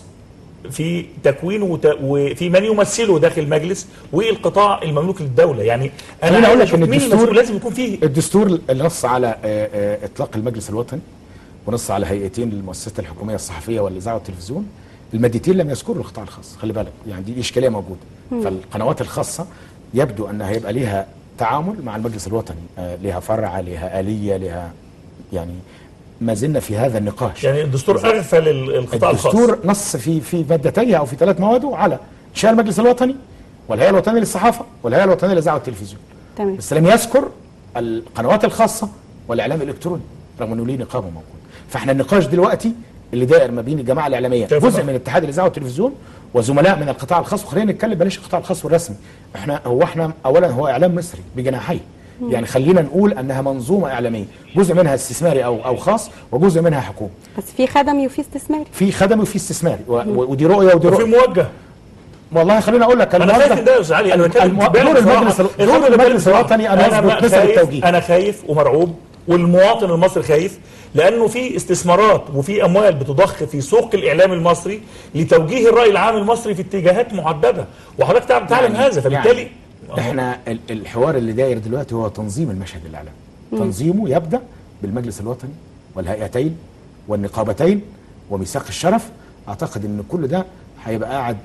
في تكوينه وت- وفي من يمثله داخل المجلس والقطاع المملوك للدوله يعني
خليني
انا
أقول
عايز
لك إن
اشوف مين
الدستور-
المسؤول لازم يكون فيه
الدستور اللي نص على آه، آه، اطلاق المجلس الوطني ونص على هيئتين للمؤسسات الحكوميه الصحفيه والاذاعه والتلفزيون المادتين لم يذكروا القطاع الخاص خلي بالك يعني دي اشكاليه موجوده فالقنوات الخاصه يبدو انها هيبقى ليها تعامل مع المجلس الوطني آه، ليها فرع ليها اليه ليها يعني ما زلنا في هذا النقاش
يعني الدستور اغفل ال- القطاع الخاص
الدستور نص في في مادتيه او في ثلاث مواده على انشاء المجلس الوطني والهيئه الوطنيه للصحافه والهيئه الوطنيه للاذاعه والتلفزيون
تمام
بس لم يذكر القنوات الخاصه والاعلام الالكتروني رغم انه ليه نقابه موجود فاحنا النقاش دلوقتي اللي داير ما بين الجماعه الاعلاميه
كيف
جزء
بقى؟
من اتحاد الاذاعه والتلفزيون وزملاء من القطاع الخاص وخلينا نتكلم بلاش القطاع الخاص والرسمي احنا هو احنا اولا هو اعلام مصري بجناحيه يعني خلينا نقول انها منظومه اعلاميه جزء منها استثماري او او خاص وجزء منها حكومي
بس في خدمي وفي استثماري
في خدمي وفي استثماري و- و- ودي رؤيه ودي
وفي
رؤيه
موجه
والله خليني اقول لك
انا
الموظف-
خايف من ده يا استاذ علي انا بتكلم
الم-
بتكلم
دور
بصراحة.
المجلس
الخبر
دور
اللي
المجلس
بتكلم
الوطني ان
أنا
يثبت
بقى
نسب
خايف-
التوجيه
انا خايف ومرعوب والمواطن المصري خايف لانه في استثمارات وفي اموال بتضخ في سوق الاعلام المصري لتوجيه الراي العام المصري في اتجاهات محدده وحضرتك تعلم تعلم
يعني-
هذا فبالتالي
يعني احنا ال- الحوار اللي داير دلوقتي هو تنظيم المشهد الاعلامي تنظيمه يبدا بالمجلس الوطني والهيئتين والنقابتين وميثاق الشرف اعتقد ان كل ده هيبقى قاعد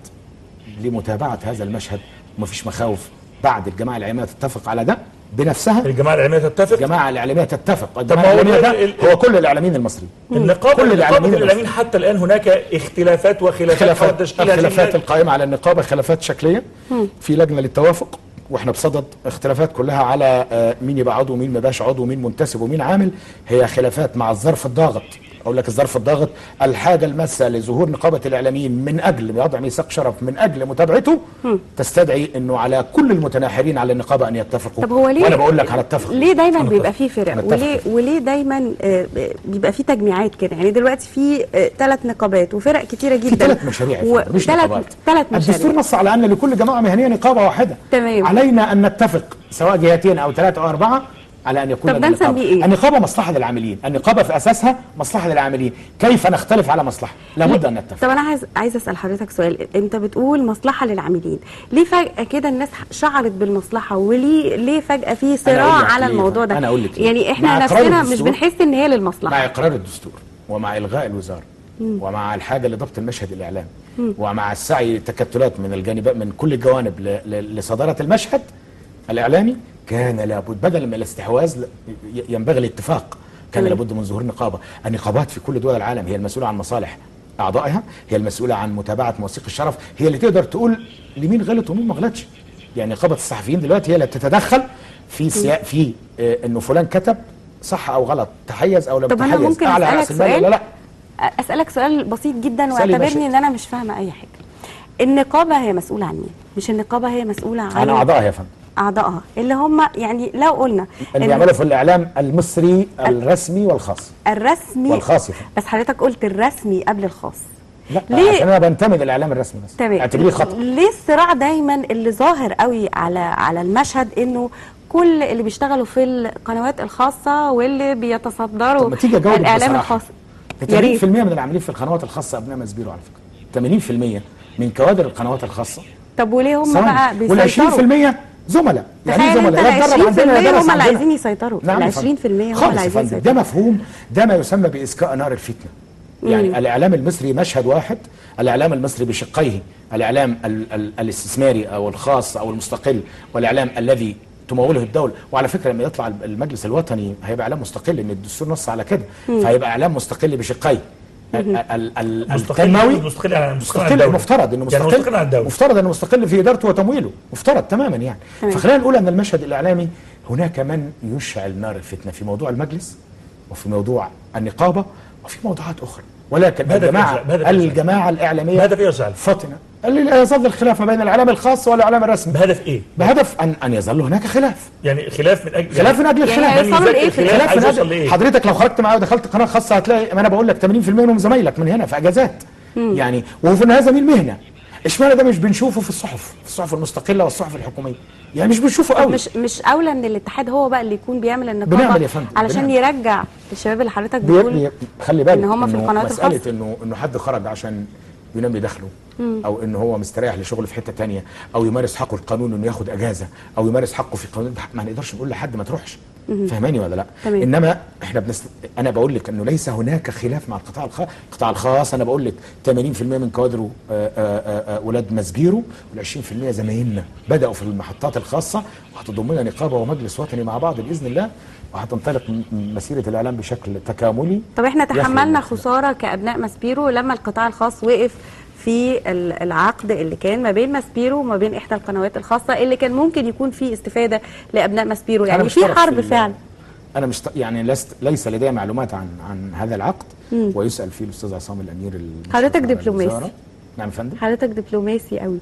لمتابعه هذا المشهد ومفيش مخاوف بعد الجماعه الاعلاميه تتفق على ده بنفسها
الجماعه الاعلاميه تتفق
الجماعه الاعلاميه تتفق
ما
الجماعه
هو
الاعلاميه
ال-
ده
ال-
هو كل الاعلاميين المصريين
النقابه
كل
نقابه
الإعلاميين
الاعلاميين حتى الان هناك اختلافات وخلافات حول
خلافات
تشكيل هذه
الخلافات
اللجنة.
القائمه على النقابه خلافات شكليه في لجنه للتوافق واحنا بصدد اختلافات كلها على آه، مين يبقى عضو ومين ما يبقاش عضو ومين منتسب ومين عامل هي خلافات مع الظرف الضاغط اقول لك الظرف الضاغط الحاجه الماسه لظهور نقابه الاعلاميين من اجل وضع ميثاق شرف من اجل متابعته تستدعي انه على كل المتناحرين على النقابه ان يتفقوا
طب هو ليه
وانا بقول لك هنتفق
ليه دايما
هنتفق.
بيبقى فيه فرق
هنتفق.
وليه وليه دايما آه، بيبقى فيه تجميعات كده يعني دلوقتي في ثلاث نقابات وفرق كتيره
في
جدا
ثلاث مشاريع يا فندم، مش
ثلاث
نقابات
ثلاث
الدستور
مشاريع
نص على ان لكل جماعه مهنيه نقابه واحده
تمام.
علينا ان نتفق سواء جهتين او ثلاثه او اربعه على ان يكون
طب
لنا
ده
نقابة.
نسميه إيه؟
النقابه مصلحه للعاملين النقابه في اساسها مصلحه للعاملين كيف نختلف على مصلحه لابد ان نتفق
طب انا عايز عايز اسال حضرتك سؤال انت بتقول مصلحه للعاملين ليه فجاه كده الناس شعرت بالمصلحه وليه ليه فجاه في
أقول
صراع
لك
على
ليه.
الموضوع ده
أنا أقول لك ليه.
يعني احنا
مع إقرار
نفسنا مش
الدستور-
بنحس ان هي
مع
للمصلحه
اقرار الدستور ومع الغاء الوزاره ومع الحاجه لضبط المشهد الاعلامي ومع السعي لتكتلات من الجانب من كل الجوانب ل- ل- لصداره المشهد الاعلامي كان لابد بدلا من الاستحواذ ل- ي- ينبغي الاتفاق كان
تمام.
لابد من ظهور نقابه النقابات في كل دول العالم هي المسؤوله عن مصالح اعضائها هي المسؤوله عن متابعه مواثيق الشرف هي اللي تقدر تقول لمين غلط ومين ما غلطش يعني نقابه الصحفيين دلوقتي هي اللي بتتدخل في سيا... في آه، انه فلان كتب صح او غلط تحيز او لم
طب
تحيز
انا ممكن
أعلى
اسالك
رأس المال
سؤال
ولا لا
اسالك سؤال بسيط جدا
اسألي
واعتبرني
ماشي.
ان انا مش فاهمه اي حاجه النقابه هي مسؤوله عن مين مش النقابه هي مسؤوله عن
عن اعضائها يا فندم
اعضائها اللي هم يعني لو قلنا
اللي
إن
بيعملوا في الاعلام المصري الرسمي والخاص
الرسمي
والخاص يا فندم.
بس حضرتك قلت الرسمي قبل الخاص
لا
ليه؟
عشان انا بنتمي للاعلام الرسمي بس
تمام
اعتبريه خطا
ليه الصراع دايما اللي ظاهر قوي على على المشهد انه كل اللي بيشتغلوا في القنوات الخاصه واللي
طب
بيتصدروا
ما تيجي اجاوبك
الاعلام
بصراحة.
الخاص يا
80%
ريت
من العاملين في القنوات الخاصه ابناء مسبيرو على فكره 80% من كوادر القنوات الخاصه
طب وليه هم
ثواني.
بقى
وال
بيسيطروا
20% زملاء
تخيل
يعني
انت
زملاء يتدرب
ال 20%
عندنا يدرس
هم اللي
عندنا.
عايزين يسيطروا
نعم يا
ال 20% هم
فندم.
اللي
خالص يا
عايزين
فندم ده
يسيطروا
مفهوم ده ما يسمى باسكاء نار الفتنه يعني الاعلام المصري مشهد واحد الاعلام المصري بشقيه الاعلام ال ال الاستثماري او الخاص او المستقل والاعلام الذي تموله الدوله وعلى فكره لما يطلع المجلس الوطني هيبقى اعلام مستقل ان الدستور نص على كده فهيبقى اعلام مستقل بشقيه ال- ال- ال-
مستقل
التنموي
مستقل عن مستقل عن
مستقل
الدولة.
مفترض انه
يعني
مستقل
مستقل عن الدولة.
مفترض انه مستقل في ادارته وتمويله مفترض تماما يعني
تمام.
فخلينا نقول ان المشهد الاعلامي هناك من يشعل نار الفتنه في موضوع المجلس وفي موضوع النقابه وفي موضوعات اخرى ولكن
بهدف
الجماعه
إيه؟ بهدف إيه؟
الجماعه الاعلاميه
بهدف ايه يا سعد؟
فطنه اللي لا يظل الخلاف ما بين الاعلام الخاص والاعلام الرسمي
بهدف ايه؟
بهدف ان ان يظل هناك خلاف
يعني خلاف من اجل
خلاف من اجل
يعني
الخلاف
هيوصلوا
من يذاكر
لإيه في
الخلاف
خلاف
عايز
من
يوصل
أجل
لايه؟
حضرتك لو خرجت معايا ودخلت قناه خاصه هتلاقي ما انا بقول لك 80% منهم زمايلك من هنا في اجازات يعني وفي النهايه زميل مهنه اشمعنى ده مش بنشوفه في الصحف في الصحف المستقله والصحف الحكوميه يعني مش بنشوفه
طب
قوي
مش مش اولى ان الاتحاد هو بقى اللي يكون بيعمل النقابه
بنعمل يا فندم،
علشان
بنعمل.
يرجع الشباب اللي حضرتك
بي...
بتقول
بي... خلي بالك
إن هم في
إنه
القنوات
مساله
الخاصة.
انه انه حد خرج عشان ينمي دخله او ان هو مستريح لشغله في حته تانية او يمارس حقه القانون انه ياخد اجازه او يمارس حقه في قانون ما نقدرش نقول لحد ما تروحش فهماني ولا لا
تمام.
انما احنا بنست... انا بقول لك انه ليس هناك خلاف مع القطاع الخاص القطاع الخاص انا بقول لك 80% من كوادره آه، آه، آه، ولاد مسجيرو وال20% زمايلنا بداوا في المحطات الخاصه وهتضمنا نقابه ومجلس وطني مع بعض باذن الله وهتنطلق م- م- مسيره الاعلام بشكل تكاملي
طب احنا
يخلق
تحملنا
المجتمع.
خساره كابناء ماسبيرو لما القطاع الخاص وقف في ال- العقد اللي كان ما بين ماسبيرو وما بين احدى القنوات الخاصه اللي كان ممكن يكون فيه استفاده لابناء ماسبيرو
أنا
يعني
مش
في
طرف
حرب
ال-
فعلا
انا مش ط- يعني لست ليس لدي معلومات عن عن هذا العقد ويسال فيه الاستاذ عصام الامير المشرف
حضرتك
على
دبلوماسي.
الوزارة. نعم يا فندم
حضرتك دبلوماسي قوي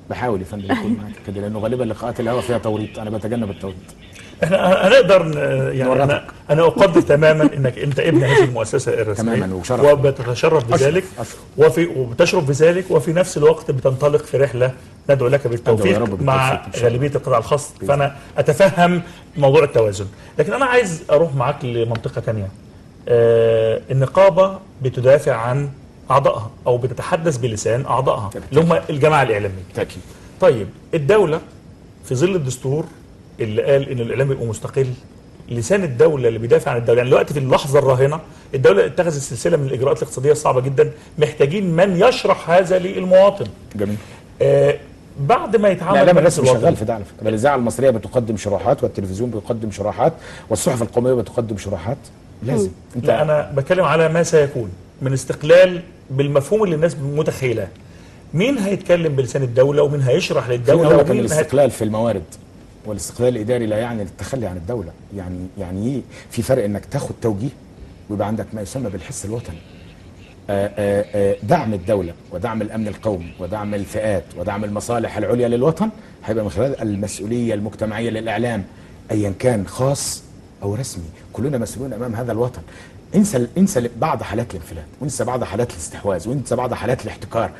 بحاول يا فندم يكون معاك كده لانه غالبا لقاءات الهوا فيها توريط انا بتجنب التوريط
احنا هنقدر ن- يعني
نورطك.
انا انا اقدر تماما انك انت ابن هذه المؤسسه الرسميه
تماماً، وشرف.
وبتتشرف بذلك
أشرف.
وفي وبتشرف بذلك وفي نفس الوقت بتنطلق في رحله ندعو لك
أدعو يا
بالتوفيق
رب بالتوفيق
مع
إن شاء الله.
غالبيه القطاع الخاص فانا اتفهم موضوع التوازن لكن انا عايز اروح معاك لمنطقه ثانيه آه النقابه بتدافع عن اعضائها او بتتحدث بلسان اعضائها اللي هم الجماعه الاعلاميه
بالتاكيد
طيب الدولة في ظل الدستور اللي قال ان الاعلام يبقى مستقل لسان الدولة اللي بيدافع عن الدولة يعني دلوقتي في اللحظة الراهنة الدولة اتخذت سلسلة من الإجراءات الاقتصادية الصعبة جدا محتاجين من يشرح هذا للمواطن
جميل
آه بعد ما يتعامل
الاعلام
مجلس
الرسمي
الوطني.
شغال في ده على فكره الاذاعه المصريه بتقدم شروحات والتلفزيون بيقدم شروحات والصحف القوميه بتقدم شروحات لازم انت
لا أنا بتكلم على ما سيكون من استقلال بالمفهوم اللي الناس متخيلاه مين هيتكلم بلسان الدولة ومين هيشرح
خليني
للدولة
اقول لك ان
ومين هي...
الاستقلال في الموارد والاستقلال الاداري لا يعني التخلي عن الدوله يعني يعني ايه في فرق انك تاخد توجيه ويبقى عندك ما يسمى بالحس الوطني آآ آآ دعم الدولة ودعم الأمن القومي ودعم الفئات ودعم المصالح العليا للوطن هيبقى من خلال المسؤولية المجتمعية للإعلام أيا كان خاص أو رسمي كلنا مسؤولون أمام هذا الوطن انسى انسى بعض حالات الانفلات وانسى بعض حالات الاستحواذ وانسى بعض حالات الاحتكار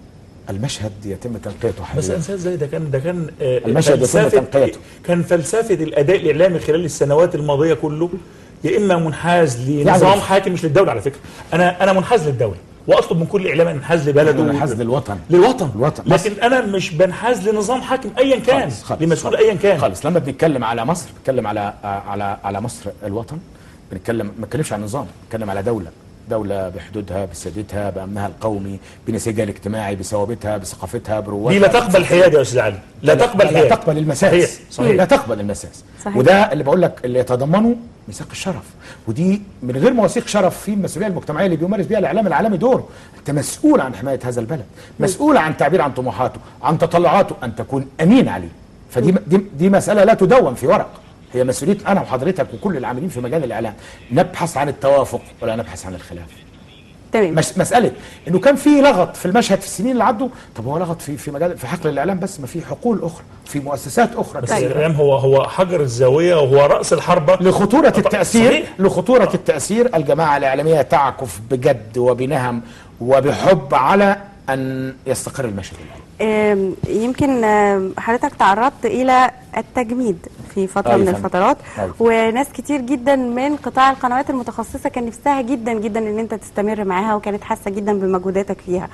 المشهد يتم تنقيته
بس
حاليا
انسان ازاي ده كان ده كان آه،
المشهد يتم
فلسفة-
تنقيته.
كان فلسفه الاداء الاعلامي خلال السنوات الماضيه كله يا اما منحاز لنظام
يعني-
حاكم مش للدوله على فكره انا انا منحاز للدوله واطلب من كل اعلام ان ينحاز لبلده
أنا حاز للوطن
للوطن
الوطن.
لكن انا مش بنحاز لنظام حاكم ايا كان
خالص خالص
لمسؤول
خالص.
ايا كان
خالص لما بنتكلم على مصر بنتكلم على على على مصر الوطن بنتكلم ما بنتكلمش عن نظام بنتكلم على دوله دوله بحدودها بسيادتها بامنها القومي بنسيجها الاجتماعي بثوابتها بثقافتها برواتها
دي لا تقبل حياد يا استاذ علي لا تقبل
لا,
حياد
لا تقبل المساس
صحيح صحيح
لا تقبل المساس
صحيح.
وده اللي بقول لك اللي يتضمنه ميثاق الشرف ودي من غير مواثيق شرف في المسؤوليه المجتمعيه اللي بيمارس بها الاعلام العالمي دوره انت مسؤول عن حمايه هذا البلد مسؤول عن التعبير عن طموحاته عن تطلعاته ان تكون امين عليه فدي دي, دي مساله لا تدون في ورق هي مسؤوليه انا وحضرتك وكل العاملين في مجال الاعلام نبحث عن التوافق ولا نبحث عن الخلاف
تمام
مش مساله انه كان في لغط في المشهد في السنين اللي عدوا طب هو لغط في في مجال في حقل الاعلام بس ما في حقول اخرى في مؤسسات اخرى
بس
كثيرة.
الاعلام هو هو حجر الزاويه وهو راس الحربه
لخطورة التأثير
صحيح.
لخطورة التأثير الجماعة الإعلامية تعكف بجد وبنهم وبحب على أن يستقر المشهد الإعلامي
آم، يمكن آم، حضرتك تعرضت الى التجميد في فتره
أيوة
من
فندم.
الفترات
أيوة.
وناس كتير جدا من قطاع القنوات المتخصصه كان نفسها جدا جدا ان انت تستمر معاها وكانت حاسه جدا بمجهوداتك فيها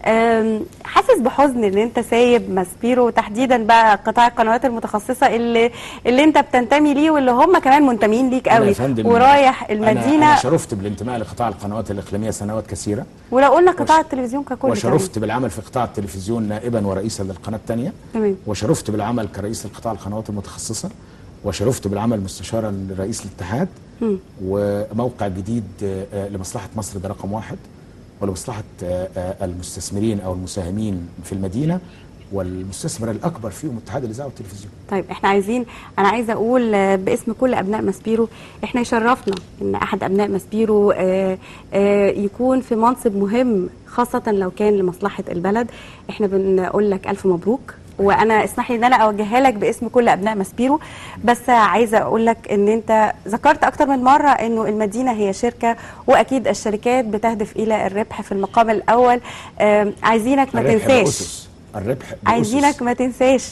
آم، حاسس بحزن ان انت سايب ماسبيرو تحديدا بقى قطاع القنوات المتخصصه اللي اللي انت بتنتمي ليه واللي هم كمان منتمين ليك
أنا
قوي
يا فندم
ورايح
أنا,
المدينه
أنا شرفت بالانتماء لقطاع القنوات الإقليمية سنوات كثيرة
ولو قلنا قطاع التلفزيون ككل كمان.
وشرفت بالعمل في قطاع التلفزيون نائبا ورئيسا للقناة الثانية
تمام
وشرفت بالعمل كرئيس لقطاع القنوات المتخصصة وشرفت بالعمل مستشارا لرئيس الاتحاد
مم.
وموقع جديد آه، آه، لمصلحة مصر ده رقم واحد ولمصلحة آه، آه، المستثمرين أو المساهمين في المدينة والمستثمر الأكبر فيهم اتحاد الإذاعة والتلفزيون
طيب احنا عايزين انا عايزه اقول آه، باسم كل ابناء ماسبيرو احنا يشرفنا ان احد ابناء ماسبيرو آه، آه، يكون في منصب مهم خاصه لو كان لمصلحه البلد احنا بنقول لك الف مبروك وانا اسمح لي ان انا اوجهها لك باسم كل ابناء ماسبيرو بس عايزه اقول لك ان انت ذكرت اكتر من مره انه المدينه هي شركه واكيد الشركات بتهدف الى الربح في المقام الاول آه، عايزينك ما
الربح
تنساش
بأسس الربح بأسس.
عايزينك ما تنساش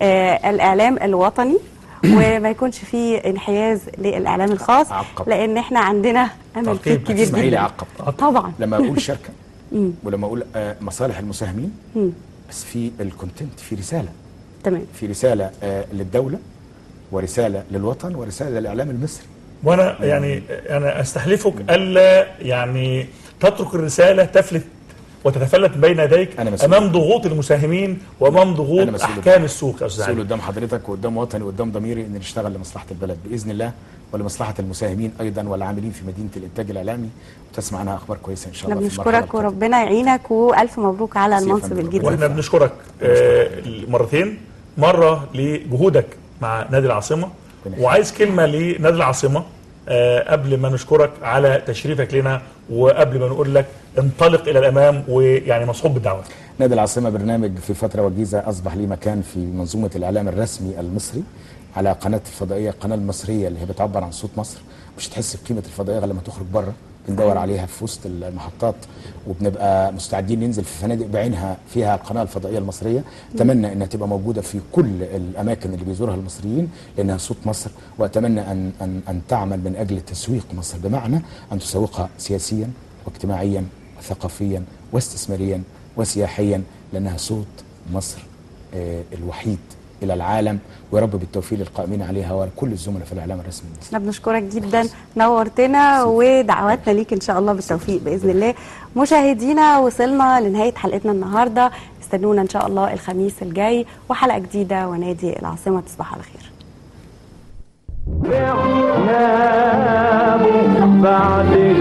آه الاعلام الوطني وما يكونش فيه انحياز للاعلام الخاص
عقب.
لان احنا عندنا امل
تعقيب.
فيك كبير
اسماعيل
جدا
عقب
طبعا
لما أقول شركة
مم.
ولما أقول آه، مصالح المساهمين
مم.
بس في الكونتنت في رسالة
تمام
في رسالة آه، للدولة ورسالة للوطن ورسالة للإعلام المصري
وانا يعني انا استحلفك الا يعني تترك الرساله تفلت وتتفلت بين يديك
أنا مسؤول.
امام ضغوط المساهمين وامام ضغوط
أنا مسؤول.
احكام السوق يا استاذ
مسؤول
علي
قدام حضرتك وقدام وطني وقدام ضميري ان نشتغل لمصلحه البلد باذن الله ولمصلحه المساهمين ايضا والعاملين في مدينه الانتاج الاعلامي وتسمع عنها اخبار كويسه ان شاء
احنا
الله في المرحلة
بنشكرك
القادمة.
وربنا يعينك والف مبروك على
ميرسي يا
المنصب
فندم.
الجديد
واحنا بنشكرك آه، مرتين مره لجهودك مع نادي العاصمه
ربنا
وعايز كلمه لنادي العاصمه آه، قبل ما نشكرك على تشريفك لنا وقبل ما نقول لك انطلق الى الامام ويعني مصحوب بالدعوه
نادي العاصمة برنامج في فترة وجيزة أصبح ليه مكان في منظومة الإعلام الرسمي المصري على قناة الفضائية القناة المصرية اللي هي بتعبر عن صوت مصر مش تحس بقيمة الفضائية غير لما تخرج بره بندور عليها في وسط المحطات وبنبقى مستعدين ننزل في فنادق بعينها فيها القناة الفضائية المصرية أتمنى أنها تبقى موجودة في كل الأماكن اللي بيزورها المصريين لأنها صوت مصر وأتمنى أن, أن, أن تعمل من أجل تسويق مصر بمعنى أن تسوقها سياسيا واجتماعيا وثقافيا واستثماريا وسياحيا لانها صوت مصر آه، الوحيد الى العالم ويا رب بالتوفيق للقائمين عليها ولكل الزملاء في الاعلام الرسمي
احنا بنشكرك جدا نورتنا ودعواتنا ليك ان شاء الله بالتوفيق باذن الله مشاهدينا وصلنا لنهايه حلقتنا النهارده استنونا ان شاء الله الخميس الجاي وحلقه جديده ونادي العاصمه تصبح على خير
احنا بعد